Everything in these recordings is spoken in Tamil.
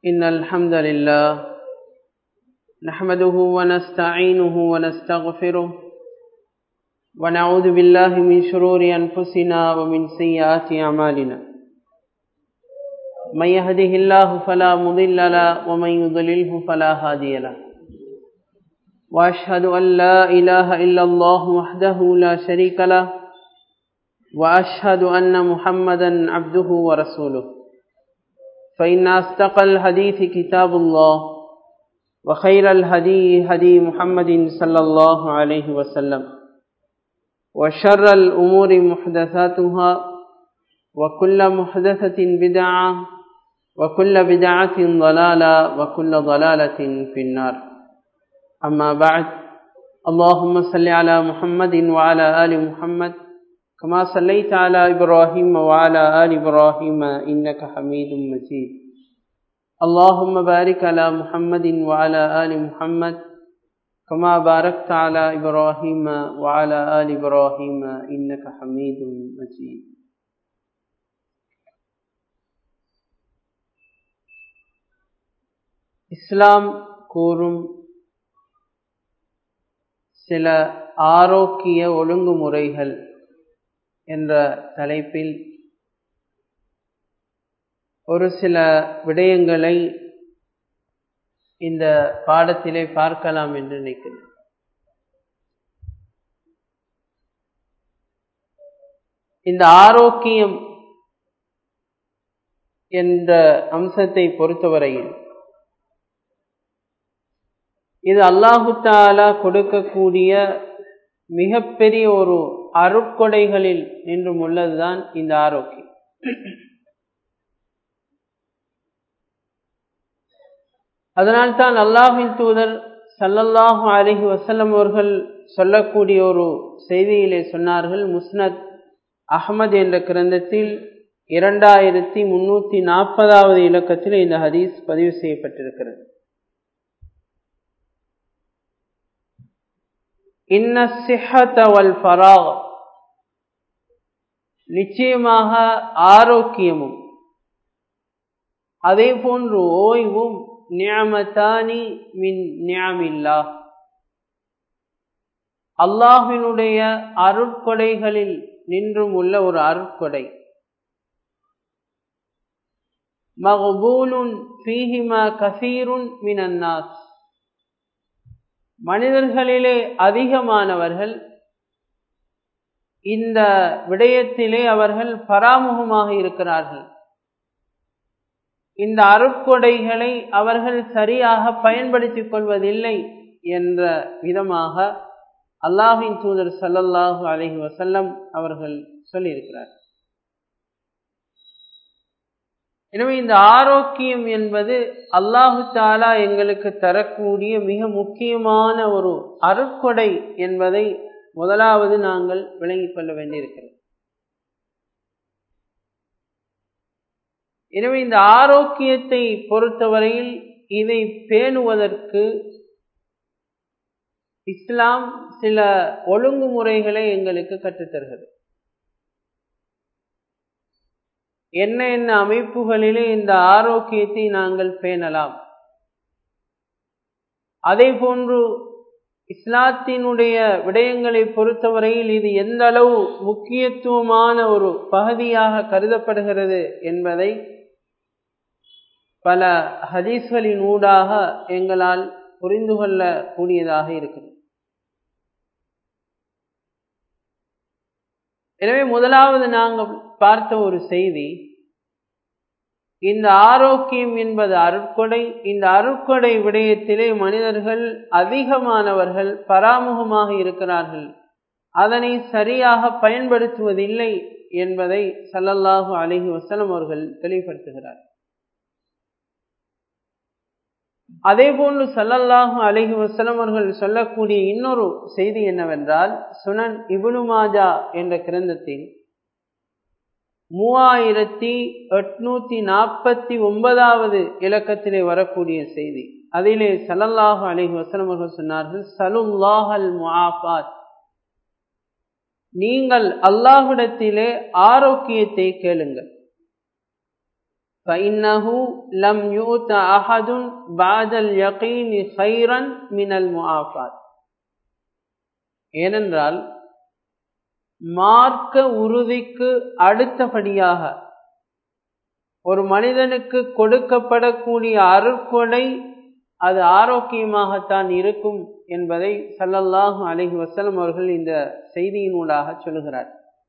إن الحمد لله نحمده ونستعينه ونستغفره ونعوذ بالله من شرور أنفسنا ومن سيئات أعمالنا من يهده الله فلا مضل له ومن يضلله فلا هادي له وأشهد أن لا إله إلا الله وحده لا شريك له وأشهد أن محمدا عبده ورسوله فإن أصدق الحديث كتاب الله وخير الهدي هدي محمد صلى الله عليه وسلم وشر الأمور محدثاتها وكل محدثة بدعة وكل بدعة ضلالة وكل ضلالة في النار أما بعد اللهم صل على محمد وعلى آل محمد كما صليت على إبراهيم وعلى آل إبراهيم إنك حميد مجيد اللهم بارك على محمد وعلى آل محمد كما باركت على إبراهيم وعلى آل إبراهيم إنك حميد مجيد இஸ்லாம் கூறும் சில ஆரோக்கிய ஒழுங்குமுறைகள் என்ற தலைப்பில் ஒரு சில விடயங்களை இந்த பாடத்திலே பார்க்கலாம் என்று நினைக்கிறேன் இந்த ஆரோக்கியம் என்ற அம்சத்தை பொறுத்தவரையில் இது அல்லாஹு தாலா கொடுக்கக்கூடிய மிகப்பெரிய ஒரு அருட்கொடைகளில் நின்றும் உள்ளதுதான் இந்த ஆரோக்கியம் அதனால்தான் அல்லாஹின் தூதர் சல்லல்லாஹு அலிஹி வசல்லம் அவர்கள் சொல்லக்கூடிய ஒரு செய்தியிலே சொன்னார்கள் முஸ்னத் அஹமது என்ற கிரந்தத்தில் இரண்டாயிரத்தி முன்னூத்தி நாற்பதாவது இலக்கத்தில் இந்த ஹதீஸ் பதிவு செய்யப்பட்டிருக்கிறது இன்ன சிஹத்தவல் ஃபராக் நிச்சயமாக ஆரோக்கியமும் அதே போன்று ஓய்வும் நியமத்தானி மின் நியமில்லா அல்லாஹினுடைய அருட்கொடைகளில் நின்றும் உள்ள ஒரு அருட்கொடை மகபூலுன் ஃபீஹிமா கசீருன் மினன்னாஸ் மனிதர்களிலே அதிகமானவர்கள் இந்த விடயத்திலே அவர்கள் பராமுகமாக இருக்கிறார்கள் இந்த அருட்கொடைகளை அவர்கள் சரியாக பயன்படுத்திக் கொள்வதில்லை என்ற விதமாக அல்லாஹின் தூதர் சல்லல்லாஹு அலஹி வசல்லம் அவர்கள் சொல்லியிருக்கிறார் எனவே இந்த ஆரோக்கியம் என்பது அல்லாஹு தாலா எங்களுக்கு தரக்கூடிய மிக முக்கியமான ஒரு அருட்கொடை என்பதை முதலாவது நாங்கள் விளங்கிக் கொள்ள வேண்டியிருக்கிறது எனவே இந்த ஆரோக்கியத்தை பொறுத்தவரையில் இதை பேணுவதற்கு இஸ்லாம் சில ஒழுங்குமுறைகளை எங்களுக்கு கற்றுத்தருகிறது என்ன என்ன அமைப்புகளிலே இந்த ஆரோக்கியத்தை நாங்கள் பேணலாம் அதே போன்று இஸ்லாத்தினுடைய விடயங்களை பொறுத்தவரையில் இது எந்த அளவு முக்கியத்துவமான ஒரு பகுதியாக கருதப்படுகிறது என்பதை பல ஹதீஸ்களின் ஊடாக எங்களால் புரிந்து கொள்ளக்கூடியதாக இருக்கிறது எனவே முதலாவது நாங்கள் பார்த்த ஒரு செய்தி இந்த ஆரோக்கியம் என்பது அருட்கொடை இந்த அருட்கொடை விடயத்திலே மனிதர்கள் அதிகமானவர்கள் பராமுகமாக இருக்கிறார்கள் அதனை சரியாக பயன்படுத்துவதில்லை என்பதை சல்லல்லாஹு அலிஹி வசலம் அவர்கள் தெளிவுபடுத்துகிறார் அதே போன்று சல்லல்லாஹு அலிஹி வசலம் அவர்கள் சொல்லக்கூடிய இன்னொரு செய்தி என்னவென்றால் சுனன் இபுனு மாஜா என்ற கிரந்தத்தில் மூவாயிரத்தி எட்நூத்தி நாற்பத்தி ஒன்பதாவது இலக்கத்திலே வரக்கூடிய செய்தி அதிலே சல்லல்லாஹு அலிஹி வசலம் அவர்கள் சொன்னார்கள் சலுல்லாஹல் முஆஃபாத் நீங்கள் அல்லாஹ்விடத்திலே ஆரோக்கியத்தை கேளுங்கள் فإنه لم يؤت أحد بعد اليقين خيرا من المعافات ஏனென்றால் மார்க்க உறுதிக்கு அடுத்தபடியாக ஒரு மனிதனுக்கு கொடுக்கப்படக்கூடிய அருட்கொடை அது ஆரோக்கியமாகத்தான் இருக்கும் என்பதை சல்லல்லாஹு அலஹி வசலம் அவர்கள் இந்த செய்தியினூடாக சொல்லுகிறார்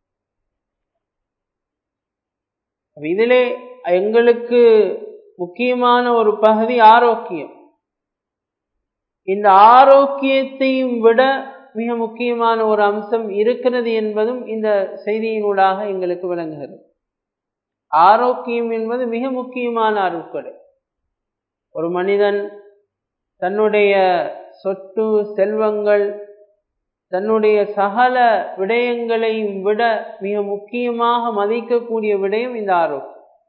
இதிலே எங்களுக்கு முக்கியமான ஒரு பகுதி ஆரோக்கியம் இந்த ஆரோக்கியத்தையும் விட மிக முக்கியமான ஒரு அம்சம் இருக்கிறது என்பதும் இந்த செய்தியினூடாக எங்களுக்கு விளங்குகிறது ஆரோக்கியம் என்பது மிக முக்கியமான அருட்கொடை ஒரு மனிதன் தன்னுடைய சொத்து செல்வங்கள் தன்னுடைய சகல விடயங்களையும் விட மிக முக்கியமாக மதிக்கக்கூடிய விடயம் இந்த ஆரோக்கியம்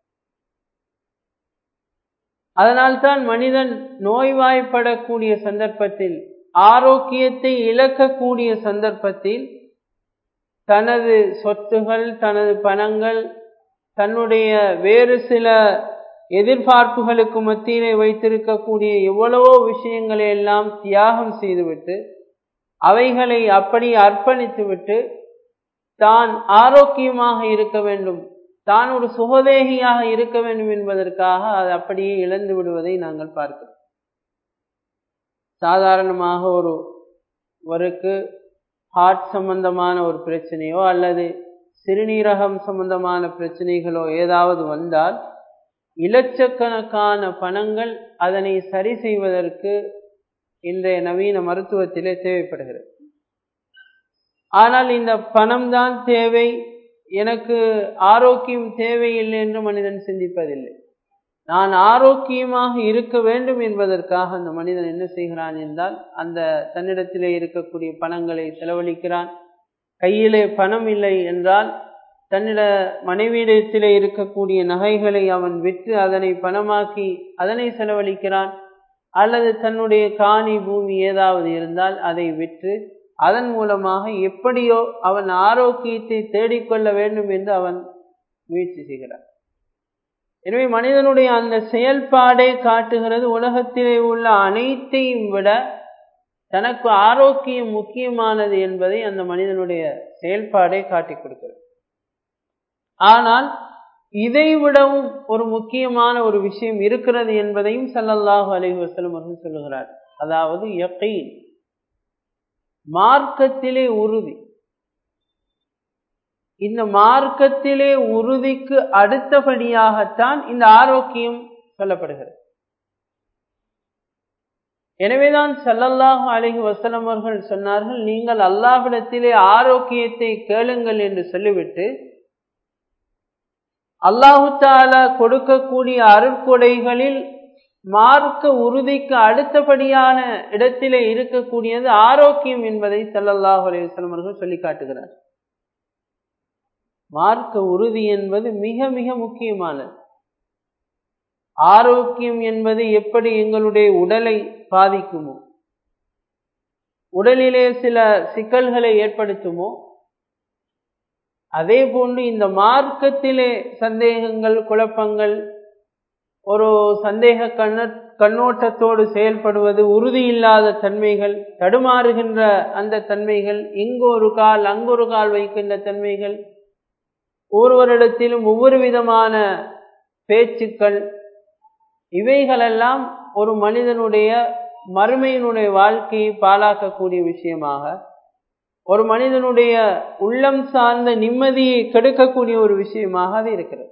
அதனால்தான் மனிதன் நோய்வாய்ப்படக்கூடிய சந்தர்ப்பத்தில் ஆரோக்கியத்தை இழக்கக்கூடிய சந்தர்ப்பத்தில் தனது சொத்துகள் தனது பணங்கள் தன்னுடைய வேறு சில எதிர்பார்ப்புகளுக்கு மத்தியிலே வைத்திருக்கக்கூடிய எவ்வளவோ விஷயங்களை எல்லாம் தியாகம் செய்துவிட்டு அவைகளை அப்படி அர்ப்பணித்துவிட்டு தான் ஆரோக்கியமாக இருக்க வேண்டும் தான் ஒரு சுகதேகியாக இருக்க வேண்டும் என்பதற்காக அது அப்படியே இழந்து விடுவதை நாங்கள் பார்க்கிறோம் சாதாரணமாக ஒரு ஒருக்கு ஹார்ட் சம்பந்தமான ஒரு பிரச்சனையோ அல்லது சிறுநீரகம் சம்பந்தமான பிரச்சனைகளோ ஏதாவது வந்தால் இலட்சக்கணக்கான பணங்கள் அதனை சரி செய்வதற்கு இன்றைய நவீன மருத்துவத்திலே தேவைப்படுகிறது ஆனால் இந்த பணம் தான் தேவை எனக்கு ஆரோக்கியம் தேவையில்லை என்று மனிதன் சிந்திப்பதில்லை நான் ஆரோக்கியமாக இருக்க வேண்டும் என்பதற்காக அந்த மனிதன் என்ன செய்கிறான் என்றால் அந்த தன்னிடத்திலே இருக்கக்கூடிய பணங்களை செலவழிக்கிறான் கையிலே பணம் இல்லை என்றால் தன்னிட மனைவியிடத்திலே இருக்கக்கூடிய நகைகளை அவன் விற்று அதனை பணமாக்கி அதனை செலவழிக்கிறான் அல்லது தன்னுடைய காணி பூமி ஏதாவது இருந்தால் அதை விற்று அதன் மூலமாக எப்படியோ அவன் ஆரோக்கியத்தை தேடிக்கொள்ள வேண்டும் என்று அவன் முயற்சி செய்கிறான் எனவே மனிதனுடைய அந்த செயல்பாடே காட்டுகிறது உலகத்திலே உள்ள அனைத்தையும் விட தனக்கு ஆரோக்கியம் முக்கியமானது என்பதை அந்த மனிதனுடைய செயல்பாடே காட்டிக் கொடுக்கிறது ஆனால் இதை விடவும் ஒரு முக்கியமான ஒரு விஷயம் இருக்கிறது என்பதையும் சல்லல்லாஹு அலைஹி வஸல்லம் அவர்கள் சொல்லுகிறார் அதாவது யக்கீன் மார்க்கத்திலே உறுதி இந்த மார்க்கத்திலே உறுதிக்கு அடுத்தபடியாகத்தான் இந்த ஆரோக்கியம் சொல்லப்படுகிறது எனவேதான் சல்லல்லாஹு அலைஹி வசலம் அவர்கள் சொன்னார்கள் நீங்கள் அல்லாஹ்விடத்திலே ஆரோக்கியத்தை கேளுங்கள் என்று சொல்லிவிட்டு அல்லாஹு தாலா கொடுக்கக்கூடிய அருட்கொடைகளில் மார்க்க உறுதிக்கு அடுத்தபடியான இடத்திலே இருக்கக்கூடியது ஆரோக்கியம் என்பதை சல்லல்லாஹு அலைஹி வஸல்லம் அவர்கள் சொல்லி காட்டுகிறார் மார்க்க உறுதி என்பது மிக மிக முக்கியமானது ஆரோக்கியம் என்பது எப்படி எங்களுடைய உடலை பாதிக்குமோ உடலிலே சில சிக்கல்களை ஏற்படுத்துமோ அதே போன்று இந்த மார்க்கத்திலே சந்தேகங்கள் குழப்பங்கள் ஒரு சந்தேக கண்ண கண்ணோட்டத்தோடு செயல்படுவது உறுதி இல்லாத தன்மைகள் தடுமாறுகின்ற அந்த தன்மைகள் இங்கு ஒரு கால் அங்கொரு கால் வைக்கின்ற தன்மைகள் ஒவ்வொருவரிடத்திலும் ஒவ்வொரு விதமான பேச்சுக்கள் இவைகளெல்லாம் ஒரு மனிதனுடைய மறுமையினுடைய வாழ்க்கையை பாழாக்கக்கூடிய விஷயமாக ஒரு மனிதனுடைய உள்ளம் சார்ந்த நிம்மதியை கெடுக்கக்கூடிய ஒரு விஷயமாக அது இருக்கிறது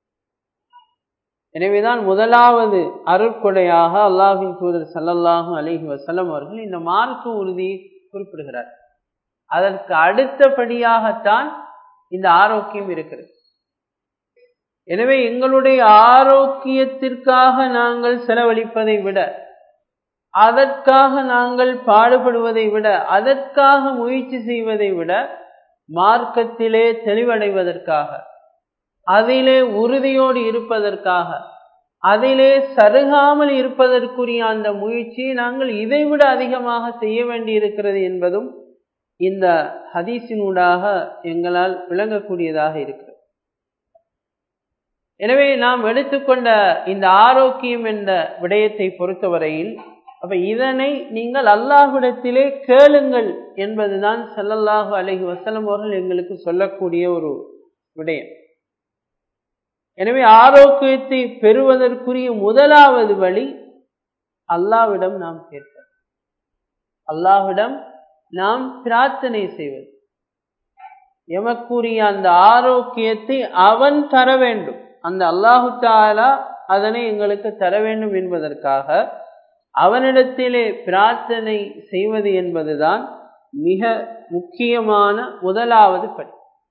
எனவேதான் முதலாவது அருட்கொடையாக அல்லாஹின் தூதர் சல்லல்லாஹு அலிஹி வசல்லம் அவர்கள் இந்த மார்க்க உறுதியை குறிப்பிடுகிறார் அதற்கு அடுத்தபடியாகத்தான் இந்த ஆரோக்கியம் இருக்கிறது எனவே எங்களுடைய ஆரோக்கியத்திற்காக நாங்கள் செலவழிப்பதை விட அதற்காக நாங்கள் பாடுபடுவதை விட அதற்காக முயற்சி செய்வதை விட மார்க்கத்திலே தெளிவடைவதற்காக அதிலே உறுதியோடு இருப்பதற்காக அதிலே சருகாமல் இருப்பதற்குரிய அந்த முயற்சியை நாங்கள் இதைவிட அதிகமாக செய்ய வேண்டியிருக்கிறது என்பதும் இந்த ஹதீஸினூடாக எங்களால் விளங்கக்கூடியதாக இருக்கிறது எனவே நாம் எடுத்துக்கொண்ட இந்த ஆரோக்கியம் என்ற விடயத்தை பொறுத்தவரையில் அப்ப இதனை நீங்கள் அல்லாஹ்விடத்திலே கேளுங்கள் என்பதுதான் சல்லல்லாஹு அலஹி வசலம் அவர்கள் எங்களுக்கு சொல்லக்கூடிய ஒரு விடயம் எனவே ஆரோக்கியத்தை பெறுவதற்குரிய முதலாவது வழி அல்லாவிடம் நாம் கேட்க அல்லாஹ்விடம் நாம் பிரார்த்தனை செய்வது எமக்குரிய அந்த ஆரோக்கியத்தை அவன் தர வேண்டும் அந்த அல்லாஹு தாலா அதனை எங்களுக்கு தர வேண்டும் என்பதற்காக அவனிடத்திலே பிரார்த்தனை செய்வது என்பதுதான் மிக முக்கியமான முதலாவது படி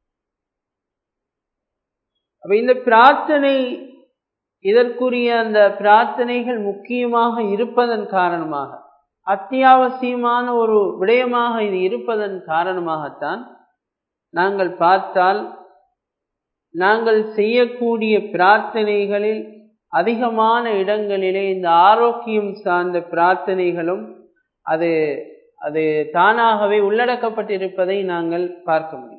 அப்ப இந்த பிரார்த்தனை இதற்குரிய அந்த பிரார்த்தனைகள் முக்கியமாக இருப்பதன் காரணமாக அத்தியாவசியமான ஒரு விடயமாக இது இருப்பதன் காரணமாகத்தான் நாங்கள் பார்த்தால் நாங்கள் செய்யக்கூடிய பிரார்த்தனைகளில் அதிகமான இடங்களிலே இந்த ஆரோக்கியம் சார்ந்த பிரார்த்தனைகளும் அது அது தானாகவே உள்ளடக்கப்பட்டிருப்பதை நாங்கள் பார்க்க முடியும்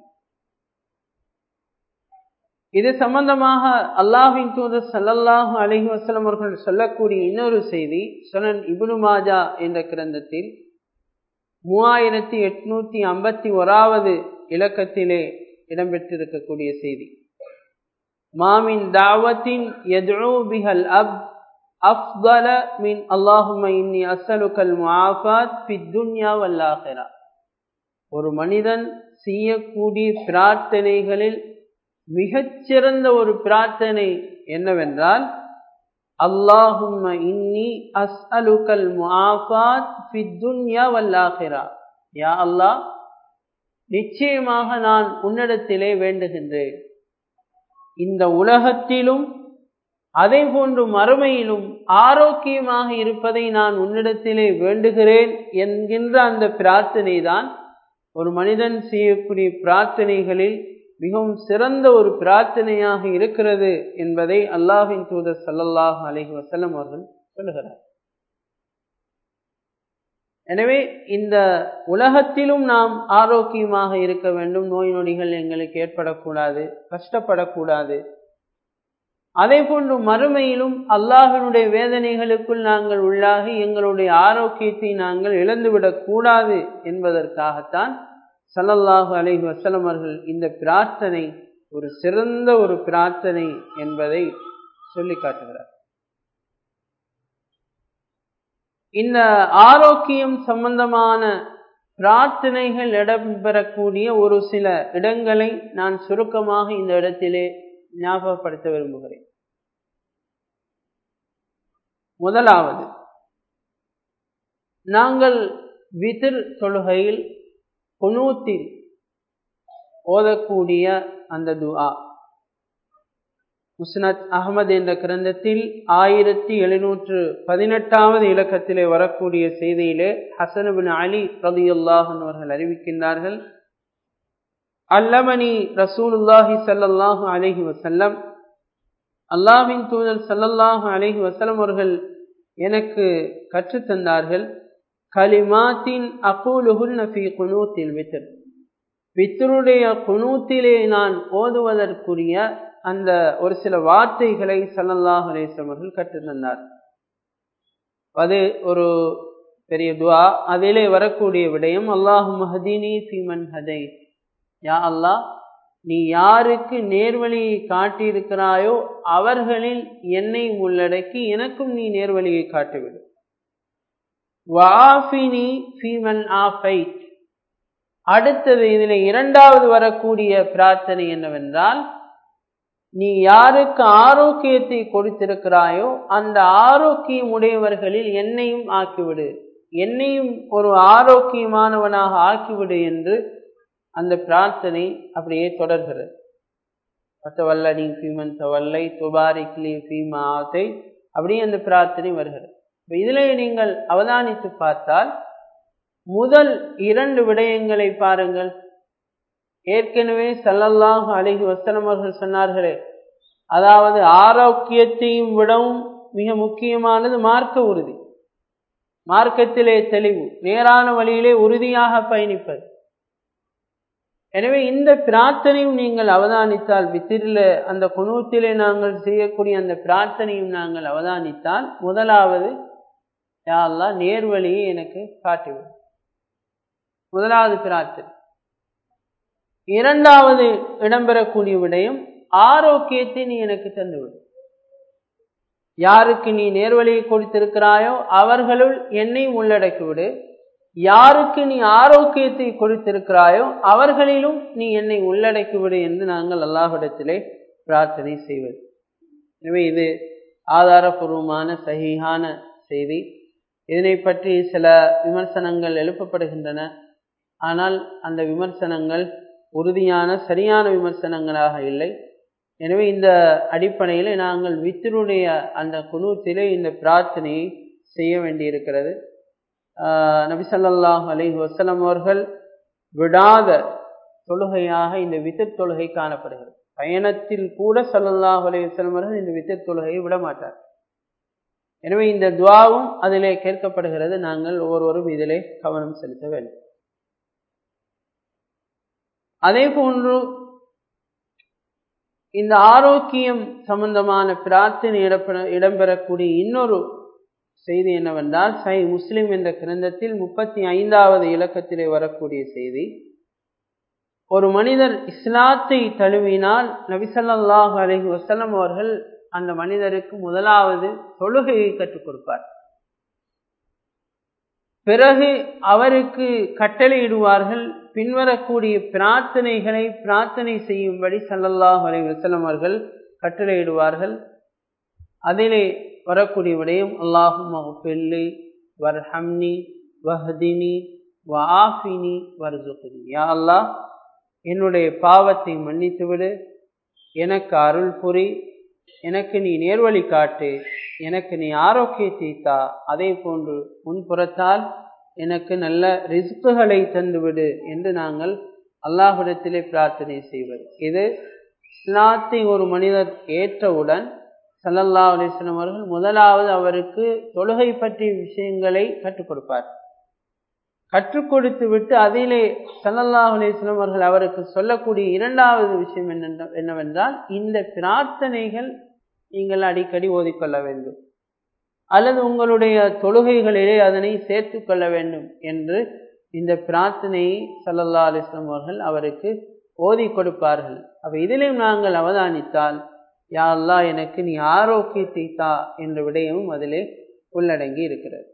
இது சம்பந்தமாக அல்லாஹின் தூதர் சல்லல்லாஹு அலஹி வசலம் அவர்கள் சொல்லக்கூடிய இன்னொரு செய்தி சொனன் இபுனு மாஜா என்ற கிரந்தத்தில் மூவாயிரத்தி எட்நூத்தி ஐம்பத்தி ஓராவது இலக்கத்திலே இடம்பெற்றிருக்கக்கூடிய செய்தி மாமின் தாவத்தின் எதுழு பிஹல் அப் அஃதல மின் அல்லாஹும இன்னி அசலுக்கல் முஆஃபாத் ஃபி துன்யா வல்லாஹிரா ஒரு மனிதன் செய்யக்கூடிய பிரார்த்தனைகளில் மிகச்சிறந்த ஒரு பிரார்த்தனை என்னவென்றால் அல்லாஹும்ம இன்னி அஸ்அலுக்கல் முஆஃபாத் ஃபி துன்யா வல்லாஹிரா யா அல்லாஹ் நிச்சயமாக நான் உன்னிடத்திலே வேண்டுகின்றேன் இந்த உலகத்திலும் அதே போன்று மறுமையிலும் ஆரோக்கியமாக இருப்பதை நான் உன்னிடத்திலே வேண்டுகிறேன் என்கின்ற அந்த பிரார்த்தனை தான் ஒரு மனிதன் செய்யக்கூடிய பிரார்த்தனைகளில் மிகவும் சிறந்த ஒரு பிரார்த்தனையாக இருக்கிறது என்பதை அல்லாஹின் தூதர் சல்லல்லாஹ் அலஹி வசல்லம் அவர்கள் சொல்லுகிறார் எனவே இந்த உலகத்திலும் நாம் ஆரோக்கியமாக இருக்க வேண்டும் நோய் நொடிகள் எங்களுக்கு ஏற்படக்கூடாது கஷ்டப்படக்கூடாது அதே போன்று மறுமையிலும் அல்லாஹனுடைய வேதனைகளுக்குள் நாங்கள் உள்ளாகி எங்களுடைய ஆரோக்கியத்தை நாங்கள் இழந்துவிடக் கூடாது என்பதற்காகத்தான் சல்லல்லாஹு அலைஹி வசலம் அவர்கள் இந்த பிரார்த்தனை ஒரு சிறந்த ஒரு பிரார்த்தனை என்பதை சொல்லி காட்டுகிறார் இந்த ஆரோக்கியம் சம்பந்தமான பிரார்த்தனைகள் இடம்பெறக்கூடிய ஒரு சில இடங்களை நான் சுருக்கமாக இந்த இடத்திலே ஞாபகப்படுத்த விரும்புகிறேன் முதலாவது நாங்கள் விதிர் தொழுகையில் குனூத்தில் ஓதக்கூடிய அந்த துஆ முஸ்னத் அகமது என்ற கிரந்தத்தில் ஆயிரத்தி எழுநூற்று பதினெட்டாவது இலக்கத்திலே வரக்கூடிய செய்தியிலே ஹசனுபின் அலி ரதியுல்லாஹன் அவர்கள் அறிவிக்கின்றார்கள் அல்லமணி ரசூலுல்லாஹி சல்லல்லாஹு அலஹி வசல்லம் அல்லாஹின் தூதர் சல்லல்லாஹு அலஹி வசல்லம் அவர்கள் எனக்கு கற்றுத்தந்தார்கள் கலிமாத்தின் அகூலுகுல் நஃபி குனூத்தில் வித்தர் வித்தருடைய குனூத்திலே நான் ஓதுவதற்குரிய அந்த ஒரு சில வார்த்தைகளை சல்லல்லாஹ் அலேஸ்லம் அவர்கள் கற்றுத்தந்தார் அது ஒரு பெரிய துவா அதிலே வரக்கூடிய விடயம் அல்லாஹு மஹதீனி ஃபீமன் ஹதை யா அல்லாஹ் நீ யாருக்கு நேர்வழியை காட்டியிருக்கிறாயோ அவர்களில் என்னை உள்ளடக்கி எனக்கும் நீ நேர்வழியை காட்டிவிடு வாஃபினி ஃபீமன் ஆஃபைட் அடுத்தது இதில் இரண்டாவது வரக்கூடிய பிரார்த்தனை என்னவென்றால் நீ யாருக்கு ஆரோக்கியத்தை கொடுத்திருக்கிறாயோ அந்த ஆரோக்கியம் உடையவர்களில் என்னையும் ஆக்கிவிடு என்னையும் ஒரு ஆரோக்கியமானவனாக ஆக்கிவிடு என்று அந்த பிரார்த்தனை அப்படியே தொடர்கிறது பத்தவல்லடி ஃபீமன் தவல்லை துபாரிக்லி ஃபீமா ஆத்தை அப்படியே அந்த பிரார்த்தனை வருகிறது இப்போ இதிலே நீங்கள் அவதானித்து பார்த்தால் முதல் இரண்டு விடயங்களை பாருங்கள் ஏற்கனவே சல்லல்லாஹு அழகி வசனம் அவர்கள் சொன்னார்களே அதாவது ஆரோக்கியத்தையும் விடவும் மிக முக்கியமானது மார்க்க உறுதி மார்க்கத்திலே தெளிவு நேரான வழியிலே உறுதியாக பயணிப்பது எனவே இந்த பிரார்த்தனையும் நீங்கள் அவதானித்தால் வித்திரில அந்த குணூத்திலே நாங்கள் செய்யக்கூடிய அந்த பிரார்த்தனையும் நாங்கள் அவதானித்தால் முதலாவது யாரெல்லாம் நேர்வழியை எனக்கு காட்டிவிடும் முதலாவது பிரார்த்தனை இரண்டாவது இடம்பெறக்கூடிய விடயம் ஆரோக்கியத்தை நீ எனக்கு தந்துவிடும் யாருக்கு நீ நேர்வழியை கொடுத்திருக்கிறாயோ அவர்களுள் என்னை உள்ளடக்கிவிடு யாருக்கு நீ ஆரோக்கியத்தை கொடுத்திருக்கிறாயோ அவர்களிலும் நீ என்னை உள்ளடக்கிவிடு என்று நாங்கள் அல்லாஹிடத்திலே பிரார்த்தனை செய்வது எனவே இது ஆதாரபூர்வமான சகிஹான செய்தி இதனை பற்றி சில விமர்சனங்கள் எழுப்பப்படுகின்றன ஆனால் அந்த விமர்சனங்கள் உறுதியான சரியான விமர்சனங்களாக இல்லை எனவே இந்த அடிப்படையில் நாங்கள் வித்தினுடைய அந்த குணூத்திலே இந்த பிரார்த்தனையை செய்ய வேண்டியிருக்கிறது நபிசல்லாஹ் அலி வசலம் அவர்கள் விடாத தொழுகையாக இந்த வித்திர் தொழுகை காணப்படுகிறது பயணத்தில் கூட சல்லல்லாஹ் அலி வசலம் அவர்கள் இந்த வித்திர் தொழுகையை விட மாட்டார் எனவே இந்த துவாவும் அதிலே கேட்கப்படுகிறது நாங்கள் ஒவ்வொருவரும் இதிலே கவனம் செலுத்த வேண்டும் அதே போன்று இந்த ஆரோக்கியம் சம்பந்தமான பிரார்த்தனை இடம்பெறக்கூடிய இன்னொரு செய்தி என்னவென்றால் சை முஸ்லிம் என்ற கிரந்தத்தில் முப்பத்தி ஐந்தாவது இலக்கத்திலே வரக்கூடிய செய்தி ஒரு மனிதர் இஸ்லாத்தை தழுவினால் நபிசல்லாஹ் அலஹி வசலம் அவர்கள் அந்த மனிதருக்கு முதலாவது தொழுகையை கற்றுக் கொடுப்பார் பிறகு அவருக்கு கட்டளையிடுவார்கள் பின்வரக்கூடிய பிரார்த்தனைகளை பிரார்த்தனை செய்யும்படி சல்லல்லாஹ் அலை வசலம் அவர்கள் கட்டளையிடுவார்கள் அதிலே வரக்கூடிய விடயம் அல்லாஹும் மகஃபில்லி வர்ஹம்னி வஹதினி வஆஃபினி வர்சுகுனி யா அல்லாஹ் என்னுடைய பாவத்தை மன்னித்துவிடு எனக்கு அருள் புரி எனக்கு நீ நேர்வழி காட்டு எனக்கு நீ ஆரோக்கியத்தை தா அதே போன்று முன்புறத்தால் எனக்கு நல்ல ரிஸ்குகளை தந்துவிடு என்று நாங்கள் அல்லாஹிடத்திலே பிரார்த்தனை செய்வது இது இஸ்லாத்தை ஒரு மனிதர் ஏற்றவுடன் சல்லல்லா அலிஸ்லாம் அவர்கள் முதலாவது அவருக்கு தொழுகை பற்றிய விஷயங்களை கற்றுக் கொடுப்பார் கற்றுக் கொடுத்து விட்டு அதிலே சல்லல்லா அலிஸ்லாம் அவர்கள் அவருக்கு சொல்லக்கூடிய இரண்டாவது விஷயம் என்ன என்னவென்றால் இந்த பிரார்த்தனைகள் நீங்கள் அடிக்கடி ஓதிக்கொள்ள வேண்டும் அல்லது உங்களுடைய தொழுகைகளிலே அதனை சேர்த்து கொள்ள வேண்டும் என்று இந்த பிரார்த்தனையை சல்லல்லா அலிஸ்லாம் அவர்கள் அவருக்கு ஓதி கொடுப்பார்கள் அப்ப இதிலும் நாங்கள் அவதானித்தால் யா அல்லா எனக்கு நீ ஆரோக்கியத்தை தா என்ற விடயமும் அதிலே உள்ளடங்கி இருக்கிறது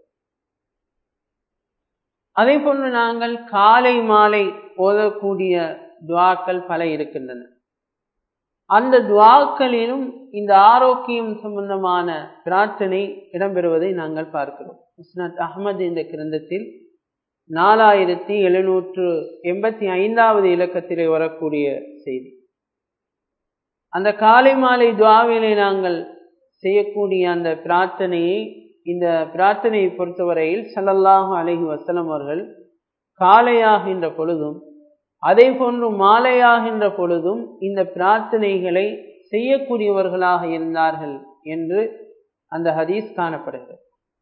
அதே போன்று நாங்கள் காலை மாலை ஓதக்கூடிய துவாக்கள் பல இருக்கின்றன அந்த துவாக்களிலும் இந்த ஆரோக்கியம் சம்பந்தமான பிரார்த்தனை இடம்பெறுவதை நாங்கள் பார்க்கிறோம் முஸ்னத் அகமது இந்த கிரந்தத்தில் நாலாயிரத்தி எழுநூற்று எண்பத்தி ஐந்தாவது இலக்கத்திலே வரக்கூடிய செய்தி அந்த காலை மாலை துவாவிலே நாங்கள் செய்யக்கூடிய அந்த பிரார்த்தனையை இந்த பிரார்த்தனையை பொறுத்தவரையில் சல்லல்லாஹு அலஹி வசலம் அவர்கள் காலையாகின்ற பொழுதும் அதே போன்று மாலையாகின்ற பொழுதும் இந்த பிரார்த்தனைகளை செய்யக்கூடியவர்களாக இருந்தார்கள் என்று அந்த ஹதீஸ் காணப்படுகிறது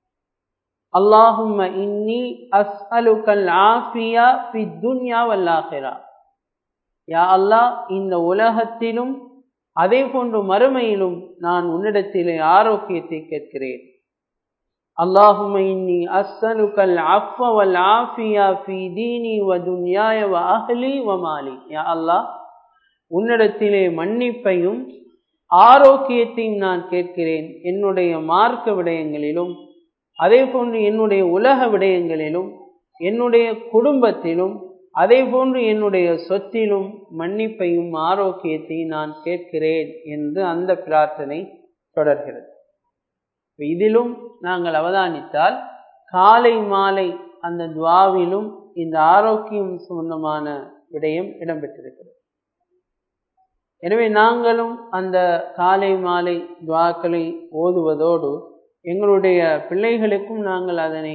அல்லாஹும்ம இன்னி அஸ்அலுக்கல் ஆஃபியா ஃபி துன்யா வல்லாஹிரா யா அல்லாஹ் இந்த உலகத்திலும் அதே போன்று மறுமையிலும் நான் உன்னிடத்திலே ஆரோக்கியத்தை கேட்கிறேன் اللهم إني أسألك العفو والعافية في ديني ودنياي وأهلي ومالي يا الله உன்னிடத்திலே மன்னிப்பையும் ஆரோக்கியத்தையும் நான் கேட்கிறேன் என்னுடைய மார்க்க விடயங்களிலும் அதே போன்று என்னுடைய உலக விடயங்களிலும் என்னுடைய குடும்பத்திலும் அதே போன்று என்னுடைய சொத்திலும் மன்னிப்பையும் ஆரோக்கியத்தையும் நான் கேட்கிறேன் என்று அந்த பிரார்த்தனை தொடர்கிறது இதிலும் நாங்கள் அவதானித்தால் காலை மாலை அந்த துவாவிலும் இந்த ஆரோக்கியம் சம்பந்தமான விடயம் இடம்பெற்றிருக்கிறது எனவே நாங்களும் அந்த காலை மாலை துவாக்களை ஓதுவதோடு எங்களுடைய பிள்ளைகளுக்கும் நாங்கள் அதனை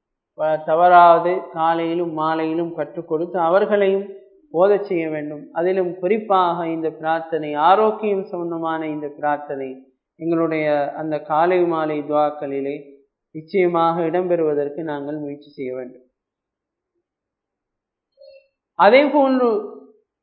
தவறாது காலையிலும் மாலையிலும் கற்றுக் கொடுத்து அவர்களையும் ஓதச் செய்ய வேண்டும் அதிலும் குறிப்பாக இந்த பிரார்த்தனை ஆரோக்கியம் சம்பந்தமான இந்த பிரார்த்தனை எங்களுடைய அந்த காலை மாலை துவாக்களிலே நிச்சயமாக இடம்பெறுவதற்கு நாங்கள் முயற்சி செய்ய வேண்டும் அதே போன்று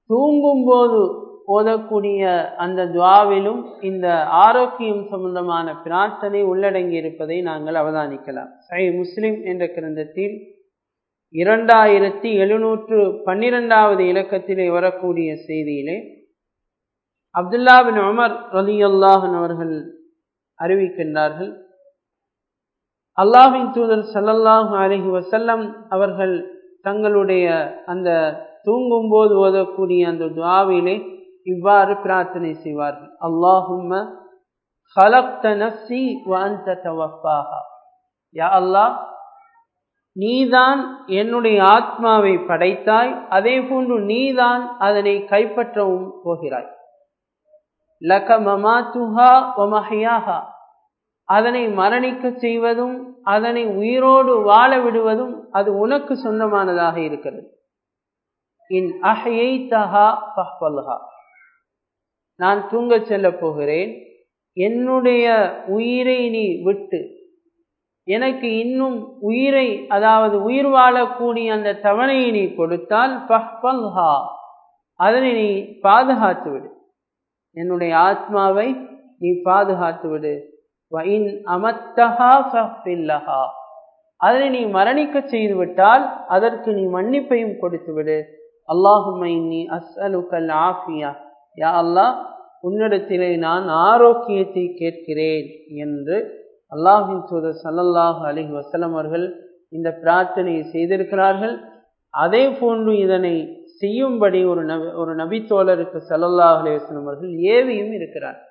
தூங்கும் போது ஓதக்கூடிய அந்த துவாவிலும் இந்த ஆரோக்கியம் சம்பந்தமான பிரார்த்தனை உள்ளடங்கி இருப்பதை நாங்கள் அவதானிக்கலாம் சை முஸ்லிம் என்ற கிரந்தத்தில் இரண்டாயிரத்தி எழுநூற்று பன்னிரெண்டாவது இலக்கத்திலே வரக்கூடிய செய்தியிலே அப்துல்லா பின் உமர் ரலி அல்லாஹன் அவர்கள் அறிவிக்கின்றார்கள் அல்லாஹின் தூதர் சல்லல்லாஹு அலஹி வசல்லம் அவர்கள் தங்களுடைய அந்த தூங்கும் போது ஓதக்கூடிய அந்த துவாவிலே இவ்வாறு பிரார்த்தனை செய்வார்கள் அல்லாஹும்ம خلقت نفسي وأنت توفاها யா அல்லாஹ் நீதான் என்னுடைய ஆத்மாவை படைத்தாய் அதே போன்று நீதான் அதனை கைப்பற்றவும் போகிறாய் லக மமாத்துஹா ஒமஹியாஹா அதனை மரணிக்க செய்வதும் அதனை உயிரோடு வாழ விடுவதும் அது உனக்கு சொந்தமானதாக இருக்கிறது இன் அஹையை தஹா பஹ்பல்ஹா நான் தூங்கச் செல்ல போகிறேன் என்னுடைய உயிரை நீ விட்டு எனக்கு இன்னும் உயிரை அதாவது உயிர் வாழக்கூடிய அந்த தவணையை நீ கொடுத்தால் பஹ்பல்ஹா அதனை நீ பாதுகாத்து விடு என்னுடைய ஆத்மாவை நீ பாதுகாத்து விடு வயின் அமத்தஹா ஃபஹ்பில்லஹா அதனை நீ மரணிக்க செய்து விட்டால் அதற்கு நீ மன்னிப்பையும் கொடுத்து விடு அல்லாஹுமை நீ அஸ்அலுக்கல் ஆஃபியா யா அல்லாஹ் உன்னிடத்திலே நான் ஆரோக்கியத்தை கேட்கிறேன் என்று அல்லாஹின் தூதர் சல்லல்லாஹு அலிஹி வசலம் அவர்கள் இந்த பிரார்த்தனையை செய்திருக்கிறார்கள் அதே போன்று இதனை செய்யும்படி ஒரு நபி ஒரு நபித்தோழருக்கு சல்லல்லாஹ் அலிவசலம் அவர்கள் ஏவியும் இருக்கிறார்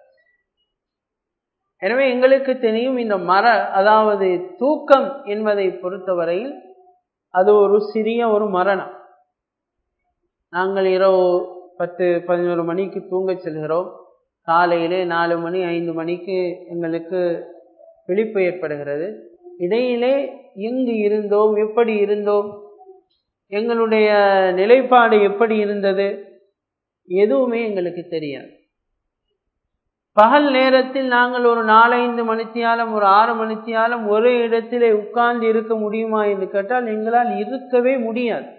எனவே எங்களுக்கு தெரியும் இந்த மர அதாவது தூக்கம் என்பதை பொறுத்தவரையில் அது ஒரு சிறிய ஒரு மரணம் நாங்கள் இரவு பத்து பதினோரு மணிக்கு தூங்க செல்கிறோம் காலையிலே நாலு மணி ஐந்து மணிக்கு எங்களுக்கு விழிப்பு ஏற்படுகிறது இடையிலே எங்கு இருந்தோம் எப்படி இருந்தோம் எங்களுடைய நிலைப்பாடு எப்படி இருந்தது எதுவுமே எங்களுக்கு தெரியாது பகல் நேரத்தில் நாங்கள் ஒரு நாலஞ்சு மணித்தியாலம் ஒரு ஆறு மணித்தியாலம் ஒரே இடத்திலே உட்கார்ந்து இருக்க முடியுமா என்று கேட்டால் எங்களால் இருக்கவே முடியாது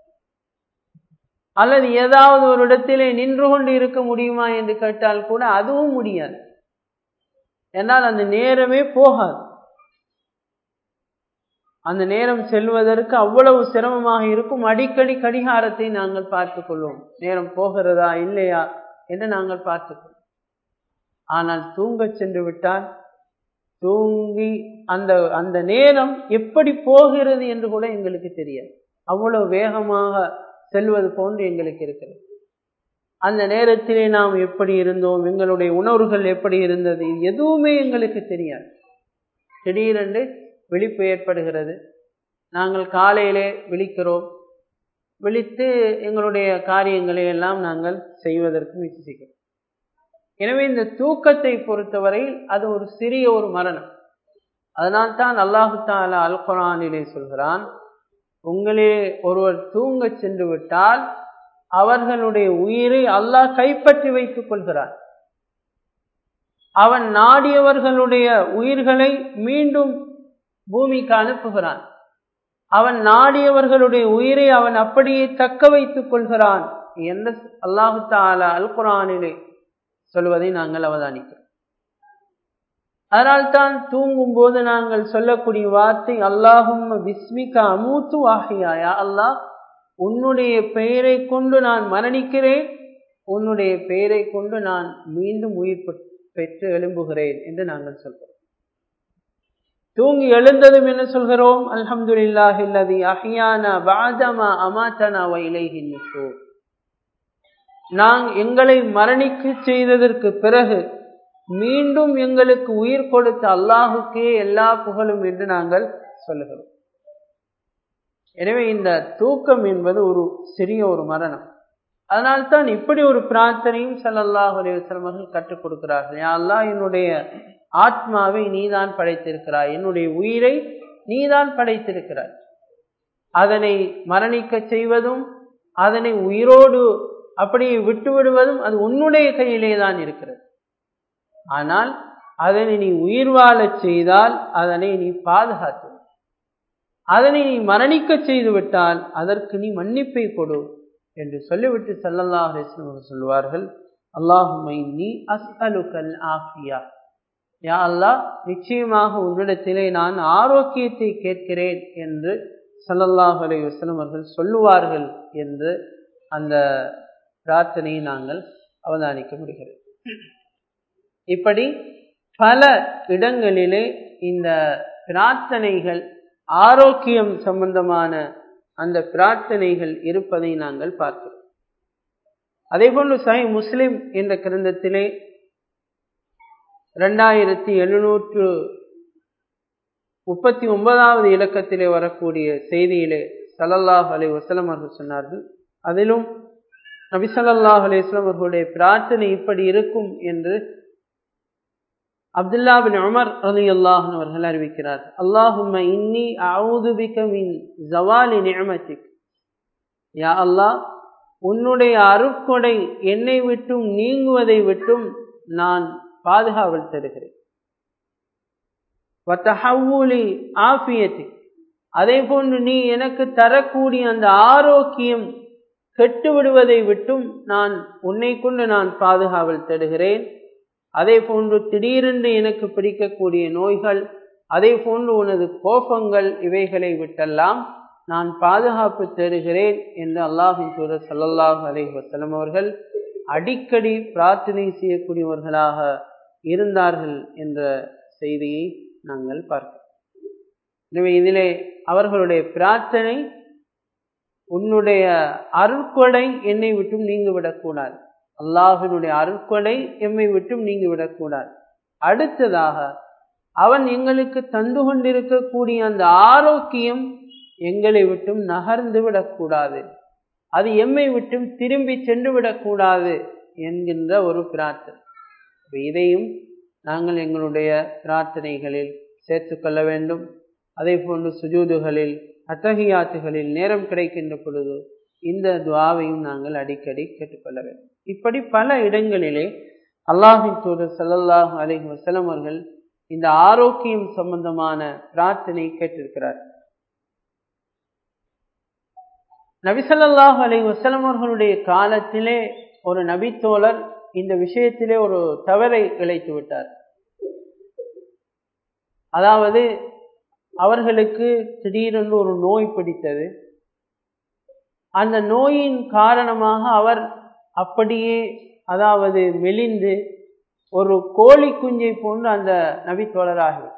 அல்லது ஏதாவது ஒரு இடத்திலே நின்று கொண்டு இருக்க முடியுமா என்று கேட்டால் கூட அதுவும் முடியாது என்னால் அந்த நேரமே போகாது அந்த நேரம் செல்வதற்கு அவ்வளவு சிரமமாக இருக்கும் அடிக்கடி கடிகாரத்தை நாங்கள் பார்த்து கொள்வோம் நேரம் போகிறதா இல்லையா என்று நாங்கள் பார்த்துக்கொள்வோம் ஆனால் தூங்க சென்று விட்டால் தூங்கி அந்த அந்த நேரம் எப்படி போகிறது என்று கூட எங்களுக்கு தெரியாது அவ்வளவு வேகமாக செல்வது போன்று எங்களுக்கு இருக்கிறது அந்த நேரத்திலே நாம் எப்படி இருந்தோம் எங்களுடைய உணர்வுகள் எப்படி இருந்தது எதுவுமே எங்களுக்கு தெரியாது திடீரென்று விழிப்பு ஏற்படுகிறது நாங்கள் காலையிலே விழிக்கிறோம் விழித்து எங்களுடைய காரியங்களை எல்லாம் நாங்கள் செய்வதற்கு முயற்சிக்கிறோம் எனவே இந்த தூக்கத்தை பொறுத்தவரையில் அது ஒரு சிறிய ஒரு மரணம் அதனால்தான் அல்லாஹு தாலா அல் குரானிலே சொல்கிறான் உங்களே ஒருவர் தூங்க சென்று விட்டால் அவர்களுடைய உயிரை அல்லாஹ் கைப்பற்றி வைத்துக் கொள்கிறான் அவன் நாடியவர்களுடைய உயிர்களை மீண்டும் பூமிக்கு அனுப்புகிறான் அவன் நாடியவர்களுடைய உயிரை அவன் அப்படியே தக்க வைத்துக் கொள்கிறான் என்று அல்லாஹு தாலா அல் குரானிலே சொல்வதை நாங்கள் அவதானிக்கிறோம் அதனால்தான் தூங்கும் போது நாங்கள் சொல்லக்கூடிய வார்த்தை அல்லாஹும் விஸ்மிகா அமூத்து ஆகியாயா அல்லாஹ் உன்னுடைய பெயரை கொண்டு நான் மரணிக்கிறேன் உன்னுடைய பெயரை கொண்டு நான் மீண்டும் உயிர் பெற்று எழும்புகிறேன் என்று நாங்கள் சொல்கிறோம் தூங்கி எழுந்ததும் என்ன சொல்கிறோம் அல்ஹம்துலில்லாஹில்லதி அஹியானா பாதமா அமாத்தனா வைலைஹி நிஷூர் நாங் எங்களை மரணிக்க செய்ததற்கு பிறகு மீண்டும் எங்களுக்கு உயிர் கொடுத்த அல்லாஹுக்கே எல்லா புகழும் என்று நாங்கள் சொல்லுகிறோம் எனவே இந்த தூக்கம் என்பது ஒரு சிறிய ஒரு மரணம் அதனால்தான் இப்படி ஒரு பிரார்த்தனையும் சல்லல்லாஹ் அலைவசலம் அவர்கள் கற்றுக் கொடுக்கிறார்கள் யா அல்லாஹ் என்னுடைய ஆத்மாவை நீதான் படைத்திருக்கிறாய் என்னுடைய உயிரை நீதான் படைத்திருக்கிறாய் அதனை மரணிக்க செய்வதும் அதனை உயிரோடு அப்படியே விட்டு விடுவதும் அது உன்னுடைய கையிலே தான் இருக்கிறது ஆனால் அதனை நீ உயிர் வாழச் செய்தால் அதனை நீ பாதுகாத்து அதனை நீ மரணிக்க செய்து விட்டால் அதற்கு நீ மன்னிப்பை கொடு என்று சொல்லிவிட்டு சல்லல்லா அலிஸ்லம் அவர்கள் சொல்வார்கள் அல்லாஹுமை நீ அஸ்அலுக்கல் ஆஃபியா யா அல்லாஹ் நிச்சயமாக உன்னிடத்திலே நான் ஆரோக்கியத்தை கேட்கிறேன் என்று சல்லல்லாஹ் அலி வஸ்லம் அவர்கள் சொல்லுவார்கள் என்று அந்த பிரார்த்தனையை நாங்கள் அவதானிக்க முடிகிறது இப்படி பல இடங்களிலே இந்த பிரார்த்தனைகள் ஆரோக்கியம் சம்பந்தமான அந்த பிரார்த்தனைகள் இருப்பதை நாங்கள் பார்க்கிறோம் அதே போன்று சஹி முஸ்லிம் என்ற கிரந்தத்திலே இரண்டாயிரத்தி எழுநூற்று முப்பத்தி ஒன்பதாவது இலக்கத்திலே வரக்கூடிய செய்தியிலே சல்லல்லாஹ் அலை வசலம் அவர்கள் சொன்னார்கள் அதிலும் நபிசல்லாஹ் அலிஸ்லாம் அவர்களுடைய பிரார்த்தனை இப்படி இருக்கும் என்று அப்துல்லா பின் உமர் அலி அல்லாஹன் அவர்கள் அறிவிக்கிறார் அல்லாஹும்ம இன்னி அவுதுபிக்க மின் ஜவாலி நியமத்திக் யா அல்லாஹ் உன்னுடைய அருட்கொடை என்னை விட்டும் நீங்குவதை விட்டும் நான் பாதுகாவல் தருகிறேன் ஆஃபியத்தி அதே போன்று நீ எனக்கு தரக்கூடிய அந்த ஆரோக்கியம் கெட்டு விடுவதை விட்டும் நான் உன்னை கொண்டு நான் பாதுகாவல் தருகிறேன் அதே போன்று திடீரென்று எனக்கு பிடிக்கக்கூடிய நோய்கள் அதே போன்று உனது கோபங்கள் இவைகளை விட்டெல்லாம் நான் பாதுகாப்பு தருகிறேன் என்று அல்லாஹின் சூரர் சல்லல்லாஹ் அலை வசலம் அவர்கள் அடிக்கடி பிரார்த்தனை செய்யக்கூடியவர்களாக இருந்தார்கள் என்ற செய்தியை நாங்கள் பார்க்கிறோம் எனவே இதிலே அவர்களுடைய பிரார்த்தனை உன்னுடைய அருட்கொடை என்னை விட்டும் நீங்கி விடக்கூடாது அல்லாஹினுடைய அருட்கொடை எம்மை விட்டும் நீங்கி விடக்கூடாது அடுத்ததாக அவன் எங்களுக்கு தந்து கொண்டிருக்கக்கூடிய அந்த ஆரோக்கியம் எங்களை விட்டும் நகர்ந்து விடக்கூடாது அது எம்மை விட்டும் திரும்பி சென்று விடக்கூடாது என்கின்ற ஒரு பிரார்த்தனை இதையும் நாங்கள் எங்களுடைய பிரார்த்தனைகளில் சேர்த்துக்கொள்ள வேண்டும் அதே போன்று சுஜூதுகளில் அத்தகையாத்துகளில் நேரம் கிடைக்கின்ற பொழுது இந்த துவாவையும் நாங்கள் அடிக்கடி கேட்டுக்கொள்ள வேண்டும் இப்படி பல இடங்களிலே அல்லாஹின் தூதர் சல்லல்லாஹ் அலிஹ் வசலம் அவர்கள் இந்த ஆரோக்கியம் சம்பந்தமான பிரார்த்தனை கேட்டிருக்கிறார் நபிசல்லாஹ் அலி வசலம் அவர்களுடைய காலத்திலே ஒரு நபித்தோழர் இந்த விஷயத்திலே ஒரு தவறை இழைத்து விட்டார் அதாவது அவர்களுக்கு திடீரென்று ஒரு நோய் பிடித்தது அந்த நோயின் காரணமாக அவர் அப்படியே அதாவது மெலிந்து ஒரு கோழி குஞ்சை போன்று அந்த நபித்தோழராகிவிட்டார்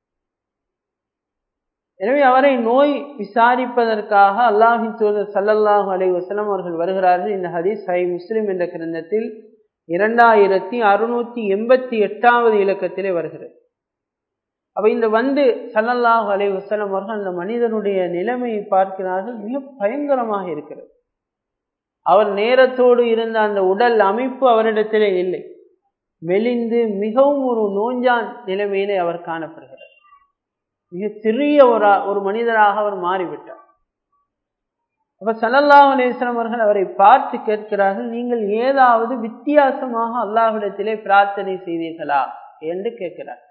எனவே அவரை நோய் விசாரிப்பதற்காக அல்லாஹின் தூதர் சல்லல்லாஹு அலை வசலம் அவர்கள் வருகிறார்கள் இந்த ஹதீஸ் ஹை முஸ்லிம் என்ற கிரந்தத்தில் இரண்டாயிரத்தி அறுநூத்தி எண்பத்தி எட்டாவது இலக்கத்திலே வருகிறது அப்ப இந்த வந்து சல்லல்லாஹு அலை வசலம் அவர்கள் அந்த மனிதனுடைய நிலைமையை பார்க்கிறார்கள் மிக பயங்கரமாக இருக்கிறது அவர் நேரத்தோடு இருந்த அந்த உடல் அமைப்பு அவரிடத்திலே இல்லை மெலிந்து மிகவும் ஒரு நோஞ்சான் நிலைமையிலே அவர் காணப்படுகிறார் மிக சிறிய ஒரு ஒரு மனிதராக அவர் மாறிவிட்டார் அப்ப சல்லல்லாஹ் அலேஸ்வரம் அவர்கள் அவரை பார்த்து கேட்கிறார்கள் நீங்கள் ஏதாவது வித்தியாசமாக அல்லாஹ்விடத்திலே பிரார்த்தனை செய்தீர்களா என்று கேட்கிறார்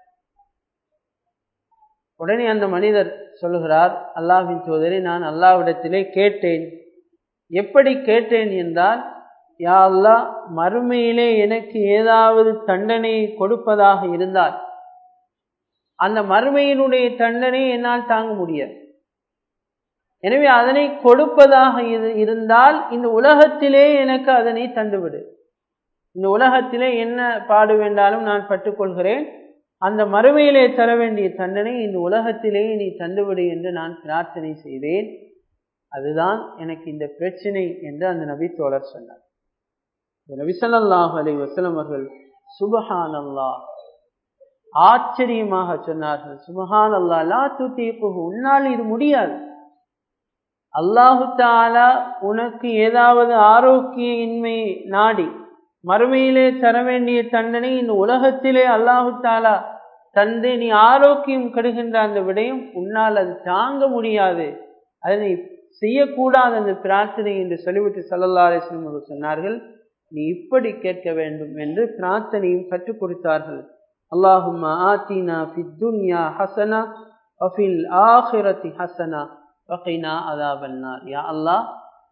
உடனே அந்த மனிதர் சொல்லுகிறார் அல்லாஹின் சோதரி நான் அல்லாவிடத்திலே கேட்டேன் எப்படி கேட்டேன் என்றால் யா அல்லா மறுமையிலே எனக்கு ஏதாவது தண்டனையை கொடுப்பதாக இருந்தால் அந்த மறுமையினுடைய தண்டனை என்னால் தாங்க முடியாது எனவே அதனை கொடுப்பதாக இருந்தால் இந்த உலகத்திலே எனக்கு அதனை தந்துவிடு இந்த உலகத்திலே என்ன பாடு வேண்டாலும் நான் பட்டுக்கொள்கிறேன் அந்த மறுமையிலே தர வேண்டிய தண்டனை இந்த உலகத்திலே நீ தந்துவிடு என்று நான் பிரார்த்தனை செய்தேன் அதுதான் எனக்கு இந்த பிரச்சனை என்று அந்த நபி தோழர் சொன்னார் நபி சொல்லாஹ் அலி வசலம் அவர்கள் சுபஹான் அல்லா ஆச்சரியமாக சொன்னார்கள் சுபஹான் அல்லா லா தூத்தியப்பு உன்னால் இது முடியாது அல்லாஹு தாலா உனக்கு ஏதாவது ஆரோக்கிய இன்மை நாடி மறுமையிலே தர வேண்டிய தண்டனை இந்த உலகத்திலே அல்லாஹு தாலா தந்து நீ ஆரோக்கியம் கெடுகின்ற அந்த விடயம் உன்னால் அது தாங்க முடியாது அதனை செய்யக்கூடாது அந்த பிரார்த்தனை என்று சொல்லிவிட்டு சல்லல்லா அலிஸ்லம் அவர்கள் சொன்னார்கள் நீ இப்படி கேட்க வேண்டும் என்று பிரார்த்தனையும் கற்றுக் கொடுத்தார்கள் அல்லாஹும் ஆத்தினா ஃபித்துன்யா ஹசனா வஃபில் ஆஹிரத்தி ஹசனா வகைனா அதாபன்னார் யா அல்லாஹ்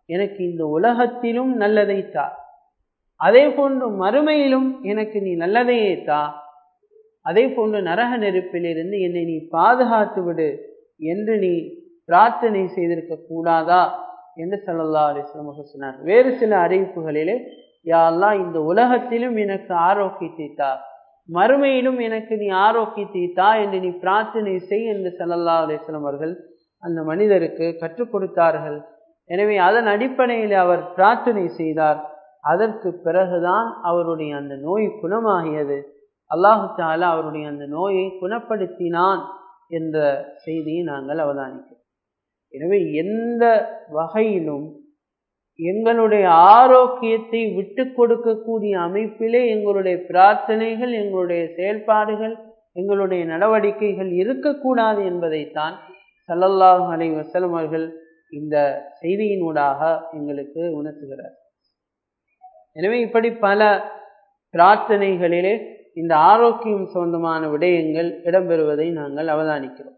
எனக்கு இந்த உலகத்திலும் நல்லதை தா அதே போன்று மறுமையிலும் எனக்கு நீ நல்லதையே தா அதே போன்று நரக நெருப்பிலிருந்து என்னை நீ பாதுகாத்து விடு என்று நீ பிரார்த்தனை செய்திருக்க கூடாதா என்று சல்லல்லா அலிஸ்லாம் சொன்னார் வேறு சில அறிவிப்புகளிலே யாரெல்லாம் இந்த உலகத்திலும் எனக்கு ஆரோக்கியத்தை தா மறுமையிலும் எனக்கு நீ ஆரோக்கியத்தை தா என்று நீ பிரார்த்தனை செய் என்று சல்லல்லா அலிஸ்லாம் அவர்கள் அந்த மனிதருக்கு கற்றுக் கொடுத்தார்கள் எனவே அதன் அடிப்படையில் அவர் பிரார்த்தனை செய்தார் அதற்கு பிறகுதான் அவருடைய அந்த நோய் குணமாகியது அல்லாஹு தாலா அவருடைய அந்த நோயை குணப்படுத்தினான் என்ற செய்தியை நாங்கள் அவதானிக்கிறோம் எனவே எந்த வகையிலும் எங்களுடைய ஆரோக்கியத்தை விட்டு கொடுக்கக்கூடிய அமைப்பிலே எங்களுடைய பிரார்த்தனைகள் எங்களுடைய செயல்பாடுகள் எங்களுடைய நடவடிக்கைகள் இருக்கக்கூடாது என்பதைத்தான் சல்லல்லாஹு அலை வசலம் அவர்கள் இந்த செய்தியினூடாக எங்களுக்கு உணர்த்துகிறார் எனவே இப்படி பல பிரார்த்தனைகளிலே இந்த ஆரோக்கியம் சம்பந்தமான விடயங்கள் இடம்பெறுவதை நாங்கள் அவதானிக்கிறோம்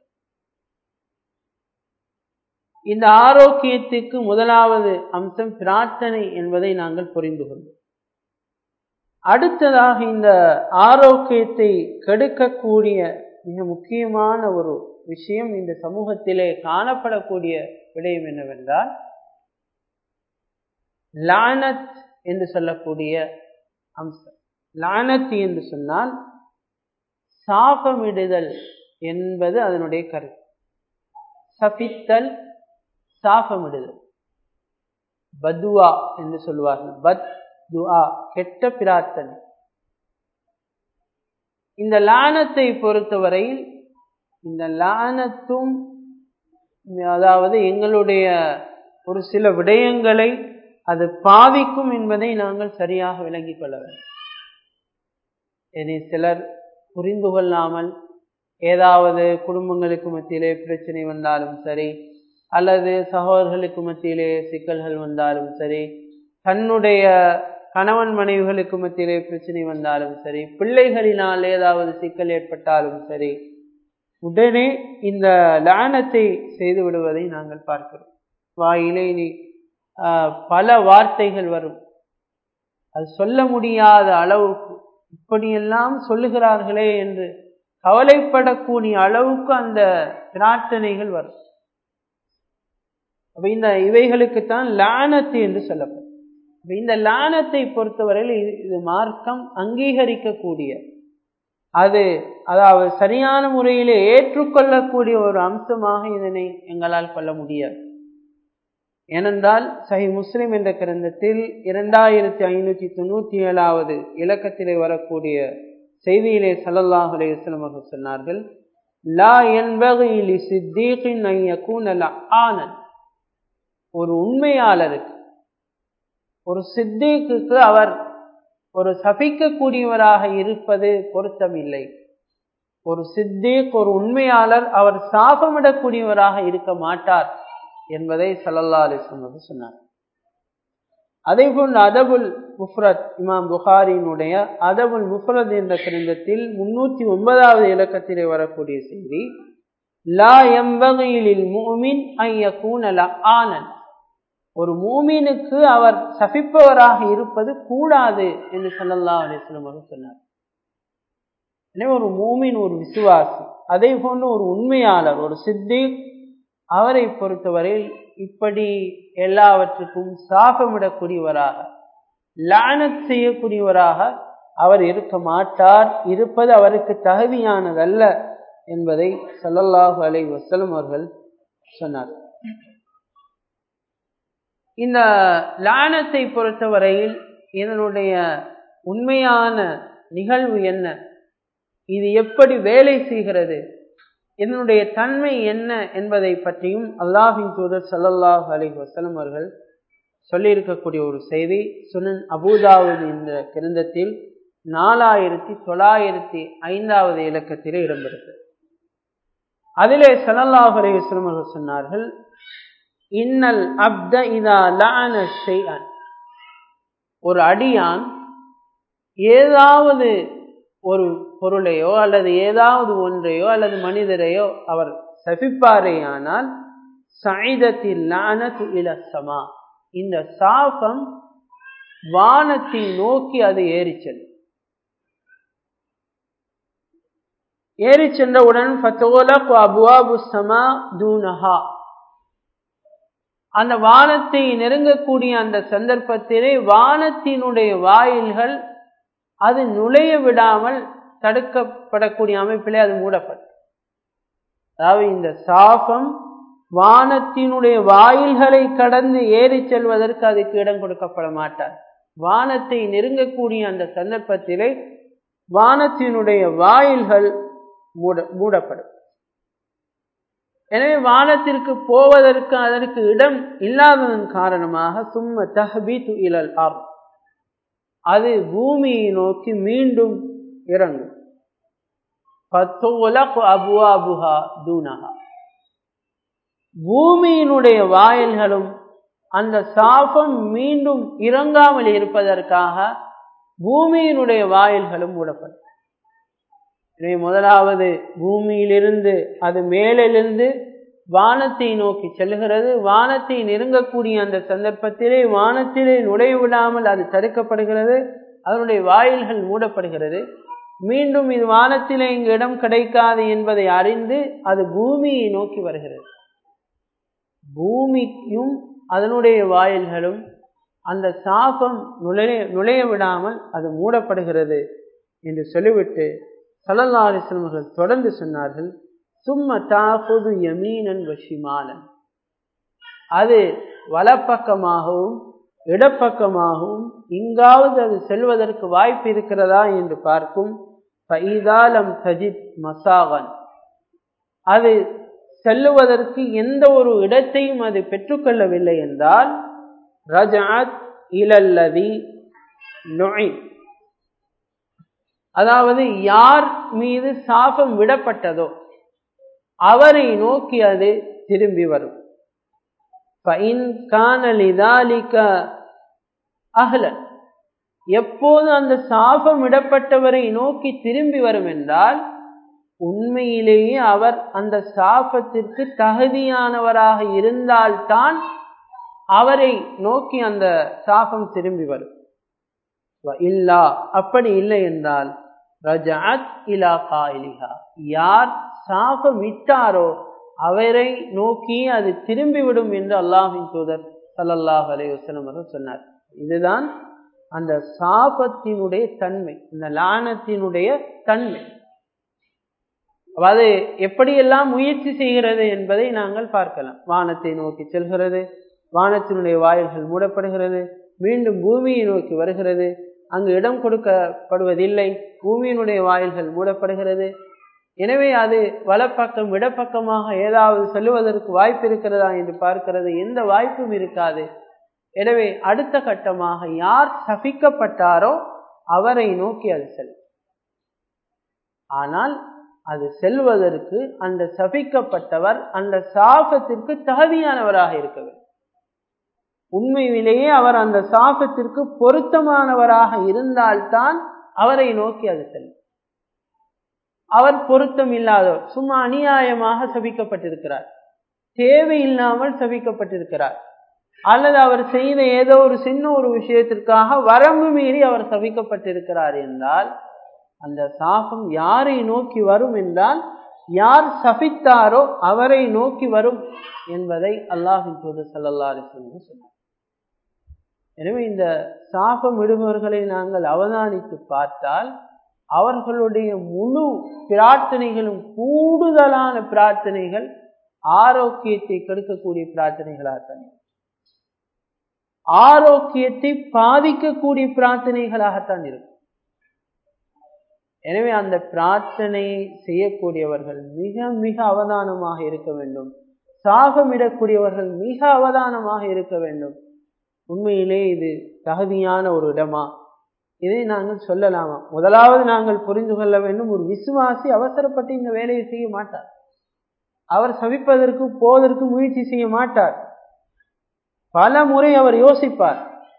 இந்த ஆரோக்கியத்துக்கு முதலாவது அம்சம் பிரார்த்தனை என்பதை நாங்கள் புரிந்து கொண்டோம் அடுத்ததாக இந்த ஆரோக்கியத்தை கெடுக்கக்கூடிய மிக முக்கியமான ஒரு விஷயம் இந்த சமூகத்திலே காணப்படக்கூடிய விடயம் என்னவென்றால் லானத் என்று சொல்லக்கூடிய அம்சம் லானத் என்று சொன்னால் சாபமிடுதல் என்பது அதனுடைய கருத்து சபித்தல் சாபமிடுதல் பதுவா என்று சொல்லுவார்கள் பத் துஆ கெட்ட பிரார்த்தனை இந்த லானத்தை பொறுத்தவரையில் இந்த லானத்தும் அதாவது எங்களுடைய ஒரு சில விடயங்களை அது பாதிக்கும் என்பதை நாங்கள் சரியாக விளங்கிக் கொள்ள வேண்டும் இனி சிலர் புரிந்து கொள்ளாமல் ஏதாவது குடும்பங்களுக்கு மத்தியிலே பிரச்சனை வந்தாலும் சரி அல்லது சகோதரர்களுக்கு மத்தியிலே சிக்கல்கள் வந்தாலும் சரி தன்னுடைய கணவன் மனைவிகளுக்கு மத்தியிலே பிரச்சனை வந்தாலும் சரி பிள்ளைகளினால் ஏதாவது சிக்கல் ஏற்பட்டாலும் சரி உடனே இந்த லானத்தை செய்து விடுவதை நாங்கள் பார்க்கிறோம் வாயிலே நீ பல வார்த்தைகள் வரும் அது சொல்ல முடியாத அளவுக்கு இப்படியெல்லாம் சொல்லுகிறார்களே என்று கவலைப்படக்கூடிய அளவுக்கு அந்த பிரார்த்தனைகள் வரும் அப்ப இந்த இவைகளுக்குத்தான் லானத்து என்று சொல்லப்படும் இந்த லானத்தை பொறுத்தவரையில் இது மார்க்கம் அங்கீகரிக்கக்கூடிய அது அதாவது சரியான முறையிலே ஏற்றுக்கொள்ளக்கூடிய ஒரு அம்சமாக இதனை எங்களால் கொள்ள முடியாது ஏனென்றால் சஹி முஸ்லிம் என்ற கிரந்தத்தில் இரண்டாயிரத்தி ஐநூத்தி தொண்ணூத்தி ஏழாவது இலக்கத்திலே வரக்கூடிய செய்தியிலே சல்லல்லாஹ் அலையம் அவர்கள் சொன்னார்கள் லா என்பகையில் சித்தீகின் ஆனன் ஒரு உண்மையாளருக்கு ஒரு சித்தீக்கு அவர் ஒரு சபிக்கக்கூடியவராக இருப்பது பொருத்தமில்லை ஒரு சித்தீக் ஒரு உண்மையாளர் அவர் சாபமிடக்கூடியவராக இருக்க மாட்டார் என்பதை சல்லல்லா அலிஸ்லம் சொன்னார் அதே போன்று அதபுல் முஃப்ரத் இமாம் புகாரினுடைய அதபுல் முஃப்ரத் என்ற கிரந்தத்தில் முன்னூத்தி ஒன்பதாவது இலக்கத்திலே வரக்கூடிய செய்தி லா எம்பகையில் மூமின் ஐயக்கூன ஆனன் ஒரு மூமீனுக்கு அவர் சபிப்பவராக இருப்பது கூடாது என்று சல்லல்லா அலிஸ்லம் அவர்கள் சொன்னார் எனவே ஒரு மூமின் ஒரு விசுவாசி அதே போன்று ஒரு உண்மையாளர் ஒரு சித்திக் அவரை பொறுத்தவரையில் இப்படி எல்லாவற்றுக்கும் சாபமிடக்கூடியவராக லானத் செய்யக்கூடியவராக அவர் இருக்க மாட்டார் இருப்பது அவருக்கு தகுதியானதல்ல என்பதை சல்லல்லாஹு அலை வசலம் அவர்கள் சொன்னார் இந்த லானத்தை பொறுத்தவரையில் இதனுடைய உண்மையான நிகழ்வு என்ன இது எப்படி வேலை செய்கிறது இதனுடைய தன்மை என்ன என்பதை பற்றியும் அல்லாஹின் தூதர் சல்லல்லாஹ் அலி வசலம் அவர்கள் சொல்லியிருக்கக்கூடிய ஒரு செய்தி சுனன் அபூதாவுத் என்ற கிரந்தத்தில் நாலாயிரத்தி தொள்ளாயிரத்தி ஐந்தாவது இலக்கத்திலே இடம்பெறுகிறது அதிலே சல்லல்லாஹ் அலி வஸ்லம் அவர்கள் சொன்னார்கள் இன்னல் அப்த இதா லான ஷெய்அன் ஒரு அடியான் ஏதாவது ஒரு பொருளையோ அல்லது ஏதாவது ஒன்றையோ அல்லது மனிதரையோ அவர் சபிப்பாரேயானால் சைதத்தில் லானத்து இலசமா இந்த சாபம் வானத்தை நோக்கி அது ஏறி செல்லும் ஏறி சென்றவுடன் அபுவாபு சமா தூனஹா அந்த வானத்தை நெருங்கக்கூடிய அந்த சந்தர்ப்பத்திலே வானத்தினுடைய வாயில்கள் அது நுழைய விடாமல் தடுக்கப்படக்கூடிய அமைப்பிலே அது மூடப்படும் அதாவது இந்த சாபம் வானத்தினுடைய வாயில்களை கடந்து ஏறி செல்வதற்கு அதுக்கு இடம் கொடுக்கப்பட மாட்டார் வானத்தை நெருங்கக்கூடிய அந்த சந்தர்ப்பத்திலே வானத்தினுடைய வாயில்கள் மூட மூடப்படும் எனவே வானத்திற்கு போவதற்கு அதற்கு இடம் இல்லாததன் காரணமாக சும்ம தஹபீத்து இலல் ஆர் அது பூமியை நோக்கி மீண்டும் இறங்கும் அபுவாபுஹா தூனஹா பூமியினுடைய வாயில்களும் அந்த சாபம் மீண்டும் இறங்காமல் இருப்பதற்காக பூமியினுடைய வாயில்களும் மூடப்படும் எனவே முதலாவது பூமியிலிருந்து அது மேலிருந்து வானத்தை நோக்கி செல்கிறது வானத்தை நெருங்கக்கூடிய அந்த சந்தர்ப்பத்திலே வானத்திலே நுழைய விடாமல் அது தடுக்கப்படுகிறது அதனுடைய வாயில்கள் மூடப்படுகிறது மீண்டும் இது வானத்திலே இங்கு இடம் கிடைக்காது என்பதை அறிந்து அது பூமியை நோக்கி வருகிறது பூமிக்கும் அதனுடைய வாயில்களும் அந்த சாபம் நுழைய நுழைய விடாமல் அது மூடப்படுகிறது என்று சொல்லிவிட்டு சல்லல்லா அலிஸ்லமர்கள் தொடர்ந்து சொன்னார்கள் சும்ம தாகுது யமீனன் வஷிமாலன் அது வலப்பக்கமாகவும் இடப்பக்கமாகவும் இங்காவது அது செல்வதற்கு வாய்ப்பு இருக்கிறதா என்று பார்க்கும் பைதாலம் தஜித் மசாகன் அது செல்லுவதற்கு எந்த ஒரு இடத்தையும் அது பெற்றுக்கொள்ளவில்லை என்றால் ரஜாத் இலல்லதி நொய் அதாவது யார் மீது சாபம் விடப்பட்டதோ அவரை நோக்கி அது திரும்பி வரும் அகலன் எப்போது அந்த சாபம் விடப்பட்டவரை நோக்கி திரும்பி வரும் என்றால் உண்மையிலேயே அவர் அந்த சாபத்திற்கு தகுதியானவராக இருந்தால்தான் அவரை நோக்கி அந்த சாபம் திரும்பி வரும் இல்லா அப்படி இல்லை என்றால் ரஜாத் இலா காயிலிஹா யார் சாபம் விட்டாரோ அவரை நோக்கி அது திரும்பிவிடும் என்று அல்லாஹின் தூதர் சல்லல்லாஹ் அலையுசலம் அவர்கள் சொன்னார் இதுதான் அந்த சாபத்தினுடைய தன்மை இந்த லானத்தினுடைய தன்மை அது எப்படியெல்லாம் முயற்சி செய்கிறது என்பதை நாங்கள் பார்க்கலாம் வானத்தை நோக்கி செல்கிறது வானத்தினுடைய வாயில்கள் மூடப்படுகிறது மீண்டும் பூமியை நோக்கி வருகிறது அங்கு இடம் கொடுக்கப்படுவதில்லை பூமியினுடைய வாயில்கள் மூடப்படுகிறது எனவே அது வலப்பக்கம் இடப்பக்கமாக ஏதாவது செல்லுவதற்கு வாய்ப்பு இருக்கிறதா என்று பார்க்கிறது எந்த வாய்ப்பும் இருக்காது எனவே அடுத்த கட்டமாக யார் சபிக்கப்பட்டாரோ அவரை நோக்கி அது செல்லும் ஆனால் அது செல்வதற்கு அந்த சபிக்கப்பட்டவர் அந்த சாபத்திற்கு தகுதியானவராக இருக்க வேண்டும் உண்மையிலேயே அவர் அந்த சாபத்திற்கு பொருத்தமானவராக இருந்தால்தான் அவரை நோக்கி அது செல்லும் அவர் பொருத்தம் இல்லாதவர் சும்மா அநியாயமாக சபிக்கப்பட்டிருக்கிறார் தேவையில்லாமல் சபிக்கப்பட்டிருக்கிறார் அல்லது அவர் செய்த ஏதோ ஒரு சின்ன ஒரு விஷயத்திற்காக வரம்பு மீறி அவர் சபிக்கப்பட்டிருக்கிறார் என்றால் அந்த சாபம் யாரை நோக்கி வரும் என்றால் யார் சபித்தாரோ அவரை நோக்கி வரும் என்பதை அல்லாஹின் தூது சல்லல்லா அலிஸ்லம் சொன்னார் எனவே இந்த சாபம் விடுபவர்களை நாங்கள் அவதானித்து பார்த்தால் அவர்களுடைய முழு பிரார்த்தனைகளும் கூடுதலான பிரார்த்தனைகள் ஆரோக்கியத்தை கெடுக்கக்கூடிய பிரார்த்தனைகளாகத்தான் ஆரோக்கியத்தை பாதிக்கக்கூடிய பிரார்த்தனைகளாகத்தான் இருக்கும் எனவே அந்த பிரார்த்தனையை செய்யக்கூடியவர்கள் மிக மிக அவதானமாக இருக்க வேண்டும் சாகமிடக்கூடியவர்கள் மிக அவதானமாக இருக்க வேண்டும் உண்மையிலே இது தகுதியான ஒரு இடமா இதை நாங்கள் சொல்லலாமா முதலாவது நாங்கள் புரிந்து கொள்ள வேண்டும் ஒரு விசுவாசி அவசரப்பட்டு இந்த வேலையை செய்ய மாட்டார் அவர் சவிப்பதற்கு போவதற்கு முயற்சி செய்ய மாட்டார் பல முறை அவர் யோசிப்பார்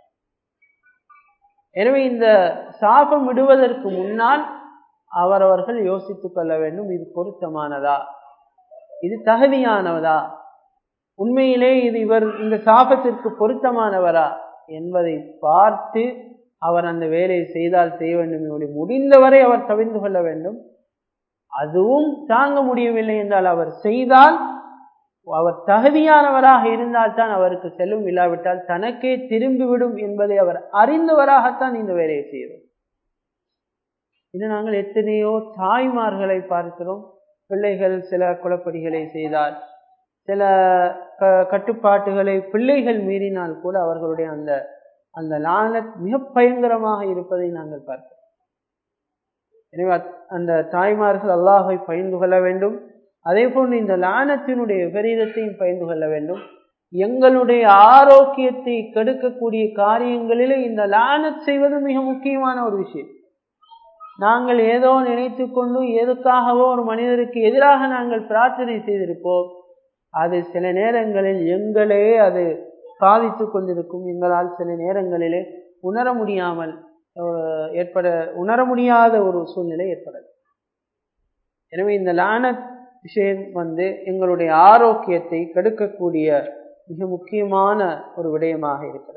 எனவே இந்த சாபம் விடுவதற்கு முன்னால் அவரவர்கள் யோசித்துக் கொள்ள வேண்டும் இது பொருத்தமானதா இது தகுதியானதா உண்மையிலே இது இவர் இந்த சாபத்திற்கு பொருத்தமானவரா என்பதை பார்த்து அவர் அந்த வேலையை செய்தால் செய்ய வேண்டும் முடிந்தவரை அவர் தவிர்த்து கொள்ள வேண்டும் அதுவும் தாங்க முடியவில்லை என்றால் அவர் செய்தால் அவர் தகுதியானவராக இருந்தால் தான் அவருக்கு செல்லும் இல்லாவிட்டால் தனக்கே திரும்பிவிடும் என்பதை அவர் அறிந்தவராகத்தான் இந்த வேலையை செய்கிறோம் இது நாங்கள் எத்தனையோ தாய்மார்களை பார்க்கிறோம் பிள்ளைகள் சில குளப்படிகளை செய்தால் சில க கட்டுப்பாட்டுகளை பிள்ளைகள் மீறினால் கூட அவர்களுடைய அந்த அந்த லானத் மிக பயங்கரமாக இருப்பதை நாங்கள் பார்க்கிறோம் எனவே அந்த தாய்மார்கள் அல்லாஹை பயந்து கொள்ள வேண்டும் அதே போன்று இந்த லானத்தினுடைய விபரீதத்தையும் பயந்து கொள்ள வேண்டும் எங்களுடைய ஆரோக்கியத்தை கெடுக்கக்கூடிய காரியங்களிலே இந்த லானத் செய்வது மிக முக்கியமான ஒரு விஷயம் நாங்கள் ஏதோ நினைத்து கொண்டு எதுக்காகவோ ஒரு மனிதருக்கு எதிராக நாங்கள் பிரார்த்தனை செய்திருப்போம் அது சில நேரங்களில் எங்களே அது பாதித்து கொண்டிருக்கும் எங்களால் சில நேரங்களிலே உணர முடியாமல் ஏற்பட உணர முடியாத ஒரு சூழ்நிலை ஏற்படாது எனவே இந்த லானத் விஷயம் வந்து எங்களுடைய ஆரோக்கியத்தை கெடுக்கக்கூடிய மிக முக்கியமான ஒரு விடயமாக இருக்கிறது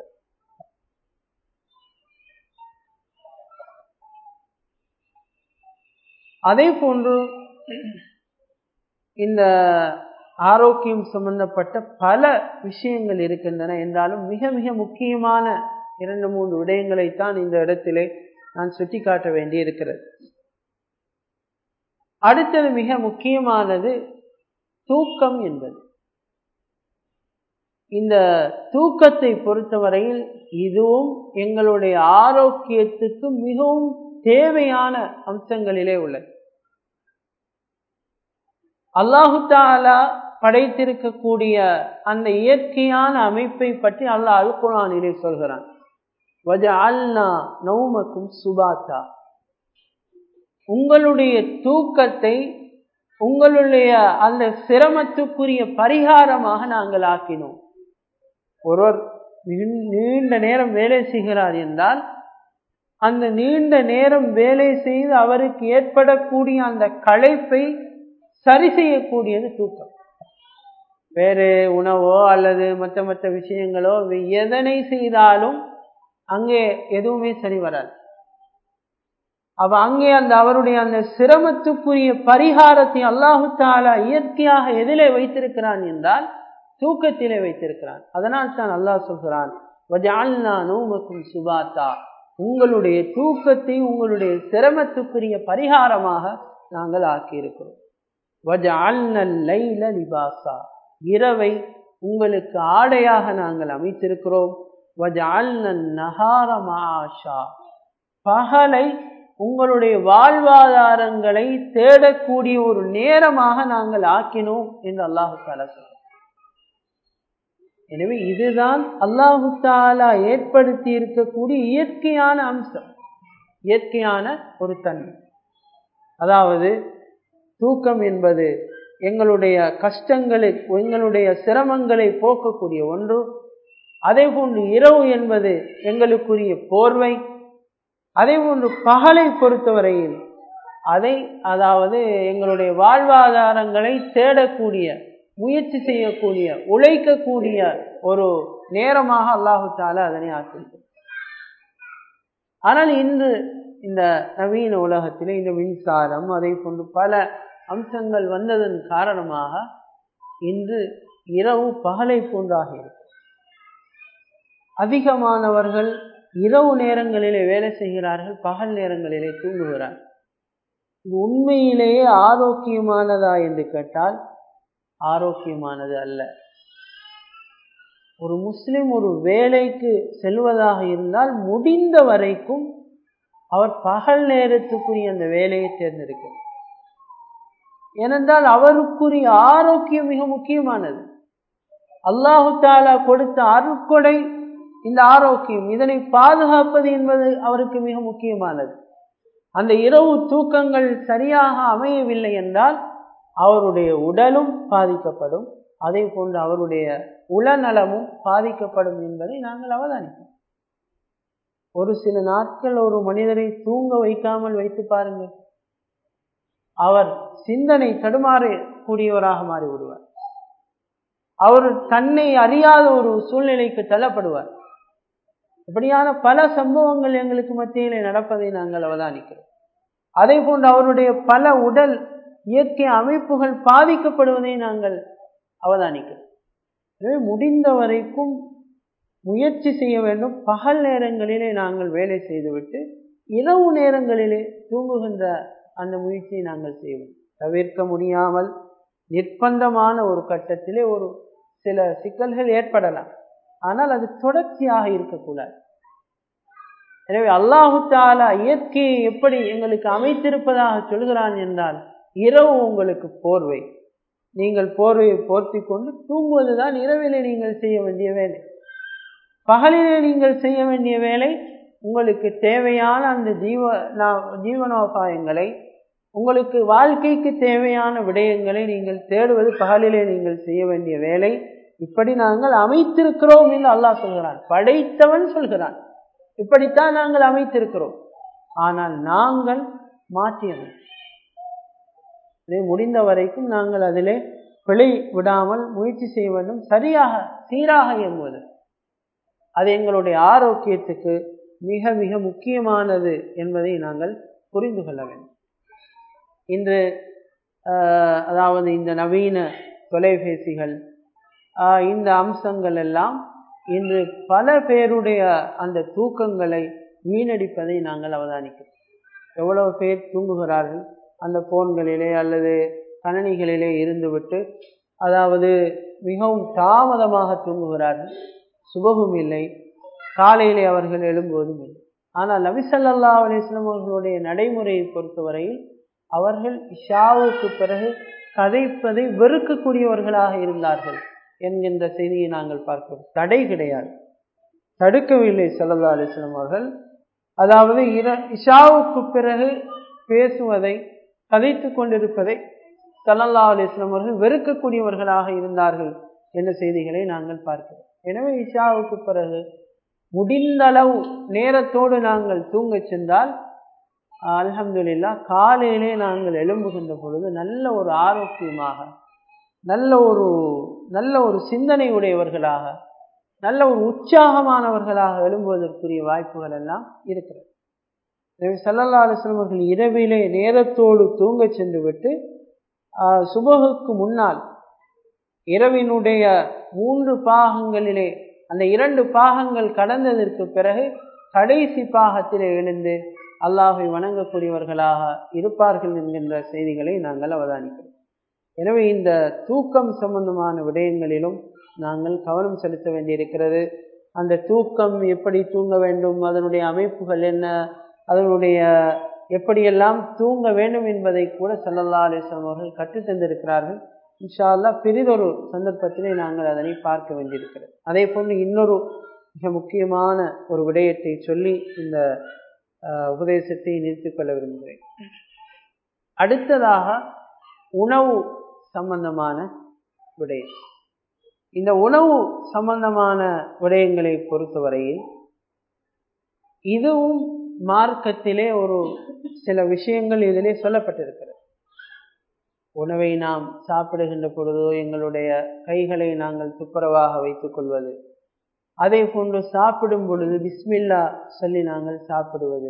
அதே போன்று இந்த ஆரோக்கியம் சம்பந்தப்பட்ட பல விஷயங்கள் இருக்கின்றன என்றாலும் மிக மிக முக்கியமான இரண்டு மூன்று விடயங்களைத்தான் இந்த இடத்திலே நான் சுட்டிக்காட்ட வேண்டி இருக்கிறது அடுத்தது மிக முக்கியமானது தூக்கம் என்பது இந்த தூக்கத்தை பொறுத்தவரையில் இதுவும் எங்களுடைய ஆரோக்கியத்துக்கு மிகவும் தேவையான அம்சங்களிலே உள்ளது அல்லாஹு தாலா படைத்திருக்கக்கூடிய அந்த இயற்கையான அமைப்பை பற்றி அல்லாஹ் அல் குரானிலே சொல்கிறான் நௌமக்கும் சுபாத்தா உங்களுடைய தூக்கத்தை உங்களுடைய அந்த சிரமத்துக்குரிய பரிகாரமாக நாங்கள் ஆக்கினோம் ஒருவர் நீண்ட நேரம் வேலை செய்கிறார் என்றால் அந்த நீண்ட நேரம் வேலை செய்து அவருக்கு ஏற்படக்கூடிய அந்த களைப்பை சரி செய்யக்கூடியது தூக்கம் வேறு உணவோ அல்லது மற்ற மற்ற விஷயங்களோ எதனை செய்தாலும் அங்கே எதுவுமே சரி வராது அவ அங்கே அந்த அவருடைய அந்த சிரமத்துக்குரிய பரிகாரத்தை அல்லாஹு தாலா இயற்கையாக எதிலே வைத்திருக்கிறான் என்றால் தூக்கத்திலே வைத்திருக்கிறான் அதனால் தான் அல்லாஹ் சொல்கிறான் நோமக்கும் சுபாத்தா உங்களுடைய தூக்கத்தை உங்களுடைய சிரமத்துக்குரிய பரிகாரமாக நாங்கள் ஆக்கியிருக்கிறோம் லிபாசா இரவை உங்களுக்கு ஆடையாக நாங்கள் அமைத்திருக்கிறோம் பகலை உங்களுடைய வாழ்வாதாரங்களை தேடக்கூடிய ஒரு நேரமாக நாங்கள் ஆக்கினோம் என்று அல்லாஹு தாலா சொல்ற எனவே இதுதான் அல்லாஹு தாலா ஏற்படுத்தி இருக்கக்கூடிய இயற்கையான அம்சம் இயற்கையான ஒரு தன்மை அதாவது தூக்கம் என்பது எங்களுடைய கஷ்டங்களை எங்களுடைய சிரமங்களை போக்கக்கூடிய ஒன்று அதே போன்று இரவு என்பது எங்களுக்குரிய போர்வை அதே போன்று பகலை பொறுத்தவரையில் அதை அதாவது எங்களுடைய வாழ்வாதாரங்களை தேடக்கூடிய முயற்சி செய்யக்கூடிய உழைக்கக்கூடிய ஒரு நேரமாக அல்லாஹு தாலா அதனை ஆக்கியிருக்கிறது ஆனால் இன்று இந்த நவீன உலகத்திலே இந்த மின்சாரம் அதை போன்று பல அம்சங்கள் வந்ததன் காரணமாக இன்று இரவு பகலை போன்றாக இருக்கு அதிகமானவர்கள் இரவு நேரங்களிலே வேலை செய்கிறார்கள் பகல் நேரங்களிலே தூங்குகிறார்கள் இது உண்மையிலேயே ஆரோக்கியமானதா என்று கேட்டால் ஆரோக்கியமானது அல்ல ஒரு முஸ்லிம் ஒரு வேலைக்கு செல்வதாக இருந்தால் முடிந்த வரைக்கும் அவர் பகல் நேரத்துக்குரிய அந்த வேலையை தேர்ந்தெடுக்கிறார் ஏனென்றால் அவருக்குரிய ஆரோக்கியம் மிக முக்கியமானது அல்லாஹு தாலா கொடுத்த அருட்கொடை இந்த ஆரோக்கியம் இதனை பாதுகாப்பது என்பது அவருக்கு மிக முக்கியமானது அந்த இரவு தூக்கங்கள் சரியாக அமையவில்லை என்றால் அவருடைய உடலும் பாதிக்கப்படும் அதே போன்று அவருடைய உளநலமும் பாதிக்கப்படும் என்பதை நாங்கள் அவதானிப்போம் ஒரு சில நாட்கள் ஒரு மனிதரை தூங்க வைக்காமல் வைத்து பாருங்கள் அவர் சிந்தனை தடுமாற கூடியவராக மாறிவிடுவார் அவர் தன்னை அறியாத ஒரு சூழ்நிலைக்கு தள்ளப்படுவார் இப்படியான பல சம்பவங்கள் எங்களுக்கு மத்தியிலே நடப்பதை நாங்கள் அவதானிக்கிறோம் அதே போன்று அவருடைய பல உடல் இயற்கை அமைப்புகள் பாதிக்கப்படுவதை நாங்கள் அவதானிக்கிறோம் எனவே முடிந்த வரைக்கும் முயற்சி செய்ய வேண்டும் பகல் நேரங்களிலே நாங்கள் வேலை செய்துவிட்டு இரவு நேரங்களிலே தூங்குகின்ற அந்த முயற்சியை நாங்கள் செய்வோம் தவிர்க்க முடியாமல் நிர்பந்தமான ஒரு கட்டத்திலே ஒரு சில சிக்கல்கள் ஏற்படலாம் ஆனால் அது தொடர்ச்சியாக இருக்கக்கூடாது எனவே அல்லாஹு தாலா இயற்கையை எப்படி எங்களுக்கு அமைத்திருப்பதாக சொல்கிறான் என்றால் இரவு உங்களுக்கு போர்வை நீங்கள் போர்வையை போர்த்தி கொண்டு தூங்குவதுதான் இரவிலே நீங்கள் செய்ய வேண்டிய வேலை பகலிலே நீங்கள் செய்ய வேண்டிய வேலை உங்களுக்கு தேவையான அந்த ஜீவ ஜீவனோபாயங்களை உங்களுக்கு வாழ்க்கைக்கு தேவையான விடயங்களை நீங்கள் தேடுவது பகலிலே நீங்கள் செய்ய வேண்டிய வேலை இப்படி நாங்கள் அமைத்திருக்கிறோம் என்று அல்லாஹ் சொல்கிறான் படைத்தவன் சொல்கிறான் இப்படித்தான் நாங்கள் அமைத்திருக்கிறோம் ஆனால் நாங்கள் மாற்றியவன் முடிந்த வரைக்கும் நாங்கள் அதிலே பிழை விடாமல் முயற்சி செய்ய வேண்டும் சரியாக சீராக இயங்குவது அது எங்களுடைய ஆரோக்கியத்துக்கு மிக மிக முக்கியமானது என்பதை நாங்கள் புரிந்து கொள்ள வேண்டும் இன்று அதாவது இந்த நவீன தொலைபேசிகள் இந்த அம்சங்கள் எல்லாம் இன்று பல பேருடைய அந்த தூக்கங்களை வீணடிப்பதை நாங்கள் அவதானிக்கிறோம் எவ்வளவு பேர் தூங்குகிறார்கள் அந்த போன்களிலே அல்லது கணனிகளிலே இருந்துவிட்டு அதாவது மிகவும் தாமதமாக தூங்குகிறார்கள் சுபகும் இல்லை காலையிலே அவர்கள் எழும்புவதும் இல்லை ஆனால் நபிசல்லா அலிஸ்லாம் அவர்களுடைய நடைமுறையை பொறுத்தவரையில் அவர்கள் இஷாவுக்கு பிறகு கதைப்பதை வெறுக்கக்கூடியவர்களாக இருந்தார்கள் என்கின்ற செய்தியை நாங்கள் பார்க்கிறோம் தடை கிடையாது தடுக்கவில்லை சல்லா அலிஸ்லாம் அவர்கள் அதாவது இர இஷாவுக்கு பிறகு பேசுவதை கதைத்து கொண்டிருப்பதை சல்லல்லா அலிஸ்லாம் அவர்கள் வெறுக்கக்கூடியவர்களாக இருந்தார்கள் என்ற செய்திகளை நாங்கள் பார்க்கிறோம் எனவே இஷாவுக்கு பிறகு முடிந்த அளவு நேரத்தோடு நாங்கள் தூங்கச் சென்றால் அலமதுல்லா காலையிலே நாங்கள் எழும்புகின்ற பொழுது நல்ல ஒரு ஆரோக்கியமாக நல்ல ஒரு நல்ல ஒரு சிந்தனை உடையவர்களாக நல்ல ஒரு உற்சாகமானவர்களாக எழும்புவதற்குரிய வாய்ப்புகள் எல்லாம் இருக்கிறது எனவே சல்லல்லா அலுவலம் அவர்கள் இரவிலே நேரத்தோடு தூங்கச் சென்று விட்டு சுபகுக்கு முன்னால் இரவினுடைய மூன்று பாகங்களிலே அந்த இரண்டு பாகங்கள் கடந்ததற்கு பிறகு கடைசி பாகத்திலே எழுந்து அல்லாஹை வணங்கக்கூடியவர்களாக இருப்பார்கள் என்கின்ற செய்திகளை நாங்கள் அவதானிக்கிறோம் எனவே இந்த தூக்கம் சம்பந்தமான விடயங்களிலும் நாங்கள் கவனம் செலுத்த வேண்டியிருக்கிறது அந்த தூக்கம் எப்படி தூங்க வேண்டும் அதனுடைய அமைப்புகள் என்ன அதனுடைய எப்படியெல்லாம் தூங்க வேண்டும் என்பதை கூட சல்லல்லா அலிஸ்லாம் அவர்கள் கற்றுத் தந்திருக்கிறார்கள் இன்ஷா அல்லா பெரிதொரு சந்தர்ப்பத்திலே நாங்கள் அதனை பார்க்க வேண்டியிருக்கிறது அதே போன்று இன்னொரு மிக முக்கியமான ஒரு விடயத்தை சொல்லி இந்த உபதேசத்தை நிறுத்திக் கொள்ள விரும்புகிறேன் அடுத்ததாக உணவு சம்பந்தமான விடயம் இந்த உணவு சம்பந்தமான விடயங்களை பொறுத்தவரையில் இதுவும் மார்க்கத்திலே ஒரு சில விஷயங்கள் இதிலே சொல்லப்பட்டிருக்கிறது உணவை நாம் சாப்பிடுகின்ற பொழுதோ எங்களுடைய கைகளை நாங்கள் துப்புரவாக வைத்துக் கொள்வது அதே போன்று சாப்பிடும் பொழுது பிஸ்மில்லா சொல்லி நாங்கள் சாப்பிடுவது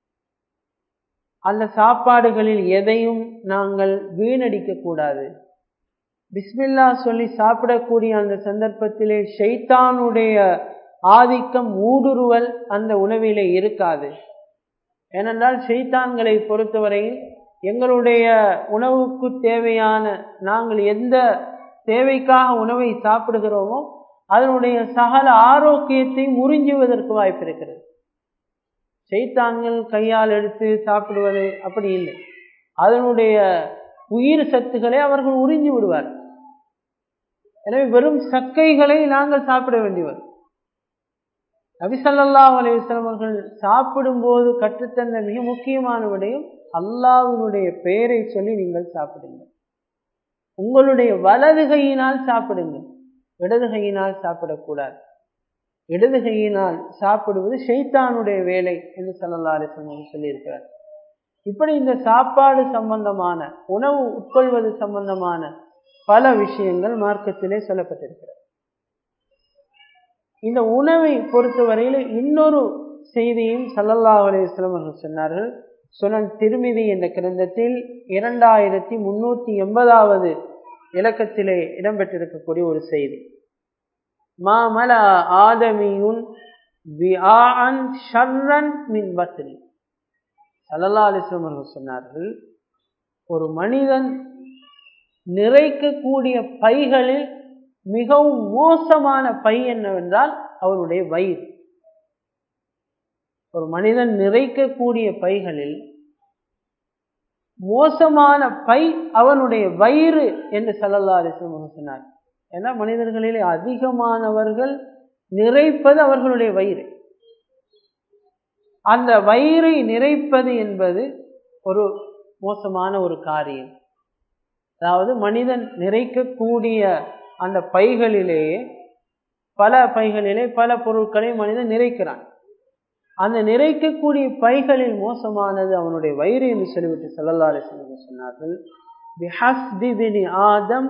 அந்த சாப்பாடுகளில் எதையும் நாங்கள் வீணடிக்க கூடாது பிஸ்மில்லா சொல்லி சாப்பிடக்கூடிய அந்த சந்தர்ப்பத்திலே ஷைத்தானுடைய ஆதிக்கம் ஊடுருவல் அந்த உணவிலே இருக்காது ஏனென்றால் ஷைத்தான்களை பொறுத்தவரையில் எங்களுடைய உணவுக்கு தேவையான நாங்கள் எந்த தேவைக்காக உணவை சாப்பிடுகிறோமோ அதனுடைய சகல ஆரோக்கியத்தை முறிஞ்சுவதற்கு வாய்ப்பு இருக்கிறது செய்தான்கள் கையால் எடுத்து சாப்பிடுவது அப்படி இல்லை அதனுடைய உயிர் சத்துக்களை அவர்கள் உறிஞ்சி விடுவார் எனவே வெறும் சக்கைகளை நாங்கள் சாப்பிட வேண்டியவர் நபிசல்லா அலையம் அவர்கள் சாப்பிடும்போது கற்றுத்தந்த மிக முக்கியமான விடயம் அல்லாவினுடைய பெயரை சொல்லி நீங்கள் சாப்பிடுங்க உங்களுடைய வலது கையினால் சாப்பிடுங்க இடது கையினால் சாப்பிடக்கூடாது இடது கையினால் சாப்பிடுவது ஷைத்தானுடைய வேலை என்று சல்லல்லா அலிஸ்லம் சொல்லியிருக்கிறார் இப்படி இந்த சாப்பாடு சம்பந்தமான உணவு உட்கொள்வது சம்பந்தமான பல விஷயங்கள் மார்க்கத்திலே சொல்லப்பட்டிருக்கிறது இந்த உணவை பொறுத்தவரையில் இன்னொரு செய்தியும் சல்லல்லா அலையம் அவர்கள் சொன்னார்கள் சுனன் திருமிதி என்ற கிரந்தத்தில் இரண்டாயிரத்தி முன்னூத்தி எண்பதாவது இலக்கத்திலே இடம்பெற்றிருக்கக்கூடிய ஒரு செய்தி மாமல ஆதமியுன் மின் பத்னி சல்லல்லா அலிஸ்லம் அவர்கள் சொன்னார்கள் ஒரு மனிதன் நிறைக்கக்கூடிய பைகளில் மிகவும் மோசமான பை என்னவென்றால் அவருடைய வயிறு ஒரு மனிதன் நிறைக்கக்கூடிய பைகளில் மோசமான பை அவனுடைய வயிறு என்று சல்லல்லா அலிஸ்லம் சொன்னார் ஏன்னா மனிதர்களிலே அதிகமானவர்கள் நிறைப்பது அவர்களுடைய வயிறு அந்த வயிறை நிறைப்பது என்பது ஒரு மோசமான ஒரு காரியம் அதாவது மனிதன் நிறைக்கக்கூடிய அந்த பைகளிலேயே பல பைகளிலே பல பொருட்களை மனிதன் நிறைக்கிறான் அந்த நிறைக்கக்கூடிய பைகளில் மோசமானது அவனுடைய வயிறு என்று சொல்லிவிட்டு செல்லல்லாறு சொன்னார்கள் ஆதம்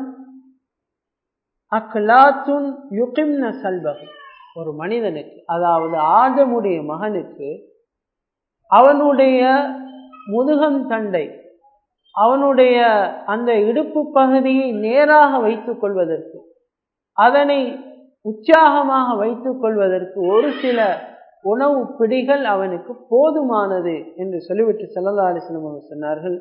அக்லாத்துன் யுகிம்ன சல்பகு ஒரு மனிதனுக்கு அதாவது ஆதமுடைய மகனுக்கு அவனுடைய முதுகம் தண்டை அவனுடைய அந்த இடுப்பு பகுதியை நேராக வைத்துக் கொள்வதற்கு அதனை உற்சாகமாக வைத்துக் கொள்வதற்கு ஒரு சில உணவு பிடிகள் அவனுக்கு போதுமானது என்று சொல்லிவிட்டு செல்லல்லா அலிஸ்லம் அவர் சொன்னார்கள்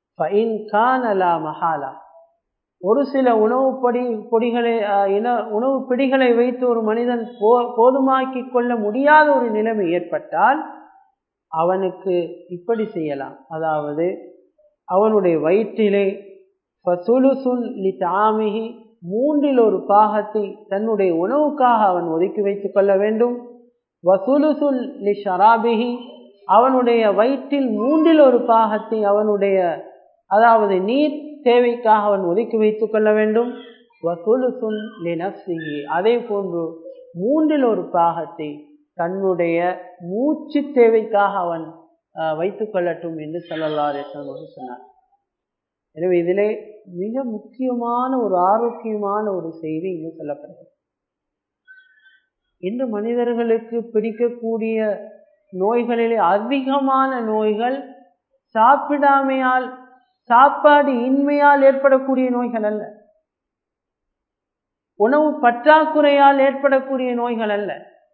மஹாலா ஒரு சில உணவு பொடி பொடிகளை இன உணவு பிடிகளை வைத்து ஒரு மனிதன் போ போதுமாக்கி கொள்ள முடியாத ஒரு நிலைமை ஏற்பட்டால் அவனுக்கு இப்படி செய்யலாம் அதாவது அவனுடைய வயிற்றிலே தாமிகி மூன்றில் ஒரு பாகத்தை தன்னுடைய உணவுக்காக அவன் ஒதுக்கி வைத்துக் கொள்ள வேண்டும் வசூலுசுல் லி ஷராபிஹி அவனுடைய வயிற்றில் மூன்றில் ஒரு பாகத்தை அவனுடைய அதாவது நீர் தேவைக்காக அவன் ஒதுக்கி வைத்துக் கொள்ள வேண்டும் வசூலுசுல் லி நப்சிஹி அதே போன்று மூன்றில் ஒரு பாகத்தை தன்னுடைய மூச்சு தேவைக்காக அவன் வைத்துக் கொள்ளட்டும் என்று சொல்லல்லா சொன்னார் எனவே இதிலே மிக முக்கியமான ஒரு ஆரோக்கியமான ஒரு செய்தி இங்கு சொல்லப்படுகிறது இன்று மனிதர்களுக்கு பிடிக்கக்கூடிய நோய்களிலே அதிகமான நோய்கள் சாப்பிடாமையால் சாப்பாடு இன்மையால் ஏற்படக்கூடிய நோய்கள் அல்ல உணவு பற்றாக்குறையால் ஏற்படக்கூடிய நோய்கள் அல்ல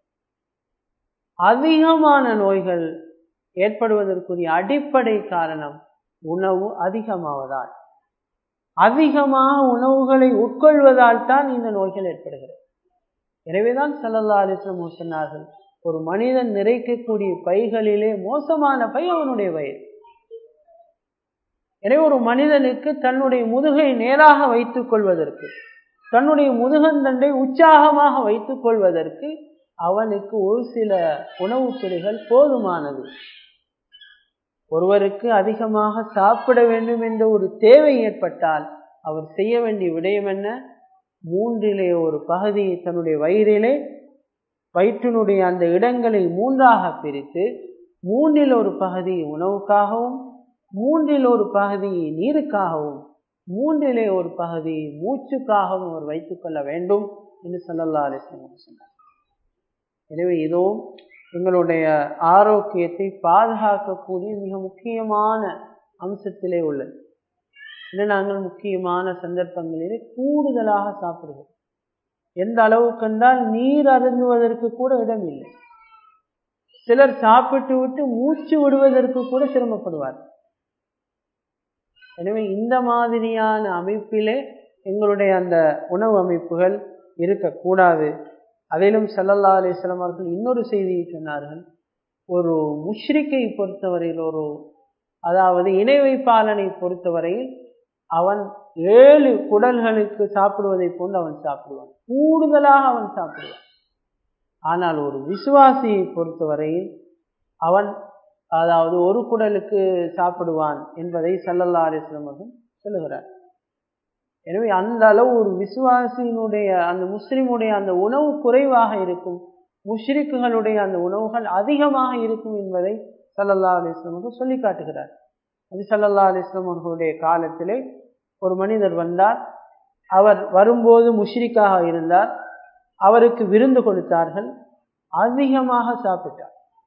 அதிகமான நோய்கள் ஏற்படுவதற்குரிய அடிப்படை காரணம் உணவு அதிகமாவதால் அதிகமாக உணவுகளை உட்கொள்வதால் தான் இந்த நோய்கள் ஏற்படுகிறது எனவேதான் சல்லல்லா அலிஸ்லம் சொன்னார்கள் ஒரு மனிதன் நிறைக்கக்கூடிய பைகளிலே மோசமான பை அவனுடைய வயிறு எனவே ஒரு மனிதனுக்கு தன்னுடைய முதுகை நேராக வைத்துக் கொள்வதற்கு தன்னுடைய முதுகந்தண்டை உற்சாகமாக வைத்துக் கொள்வதற்கு அவனுக்கு ஒரு சில உணவு பிடிகள் போதுமானது ஒருவருக்கு அதிகமாக சாப்பிட வேண்டும் என்ற ஒரு தேவை ஏற்பட்டால் அவர் செய்ய வேண்டிய விடயம் என்ன மூன்றிலே ஒரு பகுதியை தன்னுடைய வயிறிலே வயிற்றினுடைய அந்த இடங்களை மூன்றாக பிரித்து மூன்றில் ஒரு பகுதியை உணவுக்காகவும் மூன்றில் ஒரு பகுதியை நீருக்காகவும் மூன்றிலே ஒரு பகுதியை மூச்சுக்காகவும் அவர் வைத்துக் கொள்ள வேண்டும் என்று சொல்லல்லா அலிஸ்லாம் சொன்னார் எனவே இதுவும் எங்களுடைய ஆரோக்கியத்தை பாதுகாக்கக்கூடிய மிக முக்கியமான அம்சத்திலே உள்ளது இன்று நாங்கள் முக்கியமான சந்தர்ப்பங்களிலே கூடுதலாக சாப்பிடுவோம் எந்த அளவுக்கு என்றால் நீர் அருந்துவதற்கு கூட இடம் இல்லை சிலர் சாப்பிட்டு விட்டு மூச்சு விடுவதற்கு கூட சிரமப்படுவார் எனவே இந்த மாதிரியான அமைப்பிலே எங்களுடைய அந்த உணவு அமைப்புகள் இருக்கக்கூடாது அதிலும் சல்லல்லா அலிஸ்லாம் அவர்கள் இன்னொரு செய்தியை சொன்னார்கள் ஒரு முஷ்ரிக்கை பொறுத்தவரையில் ஒரு அதாவது இணை வைப்பாளனை பொறுத்தவரையில் அவன் ஏழு குடல்களுக்கு சாப்பிடுவதை போன்று அவன் சாப்பிடுவான் கூடுதலாக அவன் சாப்பிடுவான் ஆனால் ஒரு விசுவாசியை பொறுத்தவரையில் அவன் அதாவது ஒரு குடலுக்கு சாப்பிடுவான் என்பதை சல்லல்லா அலிஸ்லாம் அவர்கள் சொல்லுகிறார் எனவே அந்த அளவு ஒரு விசுவாசியினுடைய அந்த முஸ்லிமுடைய அந்த உணவு குறைவாக இருக்கும் முஷ்ரிக்குகளுடைய அந்த உணவுகள் அதிகமாக இருக்கும் என்பதை சல்லல்லா அலிஸ்லாம் அவர்கள் சொல்லி காட்டுகிறார் அது சல்லல்லா அலிஸ்லாம் அவர்களுடைய காலத்திலே ஒரு மனிதர் வந்தார் அவர் வரும்போது முஷ்ரிக்காக இருந்தார் அவருக்கு விருந்து கொடுத்தார்கள் அதிகமாக சாப்பிட்டார்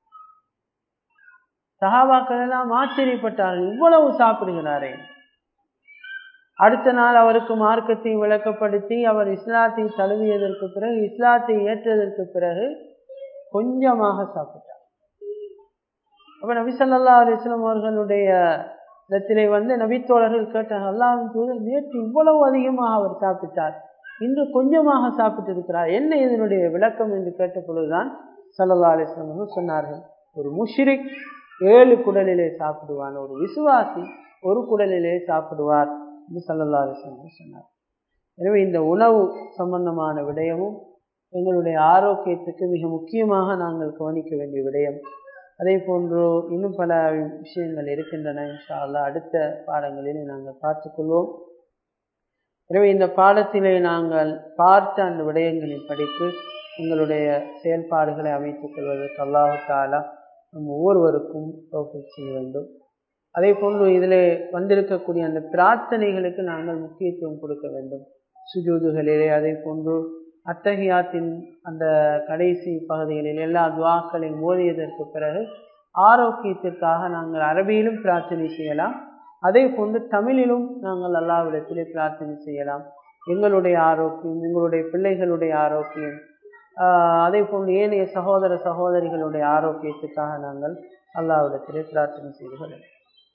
சகாபாக்கள் எல்லாம் ஆச்சரியப்பட்டார்கள் இவ்வளவு சாப்பிடுகிறாரே அடுத்த நாள் அவருக்கு மார்க்கத்தை விளக்கப்படுத்தி அவர் இஸ்லாத்தை தழுவியதற்கு பிறகு இஸ்லாத்தை ஏற்றதற்கு பிறகு கொஞ்சமாக சாப்பிட்டார் அப்ப நபிசல்லா அலிஸ்லாம் அவர்களுடைய இடத்திலே வந்து நபித்தோழர்கள் கேட்டார்கள் அல்லாவின் தூதர் நேற்று இவ்வளவு அதிகமாக அவர் சாப்பிட்டார் இன்று கொஞ்சமாக சாப்பிட்டு இருக்கிறார் என்ன இதனுடைய விளக்கம் என்று கேட்ட பொழுதுதான் சல்லல்லா அலிஸ்லாம் அவர்கள் சொன்னார்கள் ஒரு முஷ்ரிக் ஏழு குடலிலே சாப்பிடுவான் ஒரு விசுவாசி ஒரு குடலிலே சாப்பிடுவார் என்று சல்லல்லா அலிஸ்லாம் சொன்னார் எனவே இந்த உணவு சம்பந்தமான விடயமும் எங்களுடைய ஆரோக்கியத்துக்கு மிக முக்கியமாக நாங்கள் கவனிக்க வேண்டிய விடயம் அதே போன்று இன்னும் பல விஷயங்கள் இருக்கின்றன இன்ஷா அல்லா அடுத்த பாடங்களில் நாங்கள் பார்த்துக்கொள்வோம் எனவே இந்த பாடத்திலே நாங்கள் பார்த்த அந்த விடயங்களின் படித்து எங்களுடைய செயல்பாடுகளை அமைத்துக் கொள்வதற்கு அல்லாஹு தாலா நம் ஒவ்வொருவருக்கும் தோஃபிக் செய்ய வேண்டும் அதே போன்று இதில் வந்திருக்கக்கூடிய அந்த பிரார்த்தனைகளுக்கு நாங்கள் முக்கியத்துவம் கொடுக்க வேண்டும் சுஜூதுகளிலே அதே போன்று அத்தகையாத்தின் அந்த கடைசி பகுதிகளில் எல்லா துவாக்களையும் ஓதியதற்கு பிறகு ஆரோக்கியத்திற்காக நாங்கள் அரபியிலும் பிரார்த்தனை செய்யலாம் அதே போன்று தமிழிலும் நாங்கள் அல்லாவிடத்திலே பிரார்த்தனை செய்யலாம் எங்களுடைய ஆரோக்கியம் எங்களுடைய பிள்ளைகளுடைய ஆரோக்கியம் அதே போன்று ஏனைய சகோதர சகோதரிகளுடைய ஆரோக்கியத்துக்காக நாங்கள் அல்லாவிடத்திலே பிரார்த்தனை செய்து கொள்ளலாம்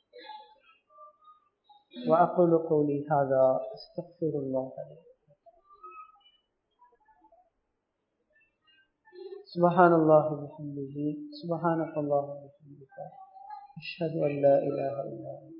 وأقول قولي هذا أستغفر الله لي سبحان الله وبحمده سبحانك اللهم وبحمدك أشهد أن لا إله إلا أنت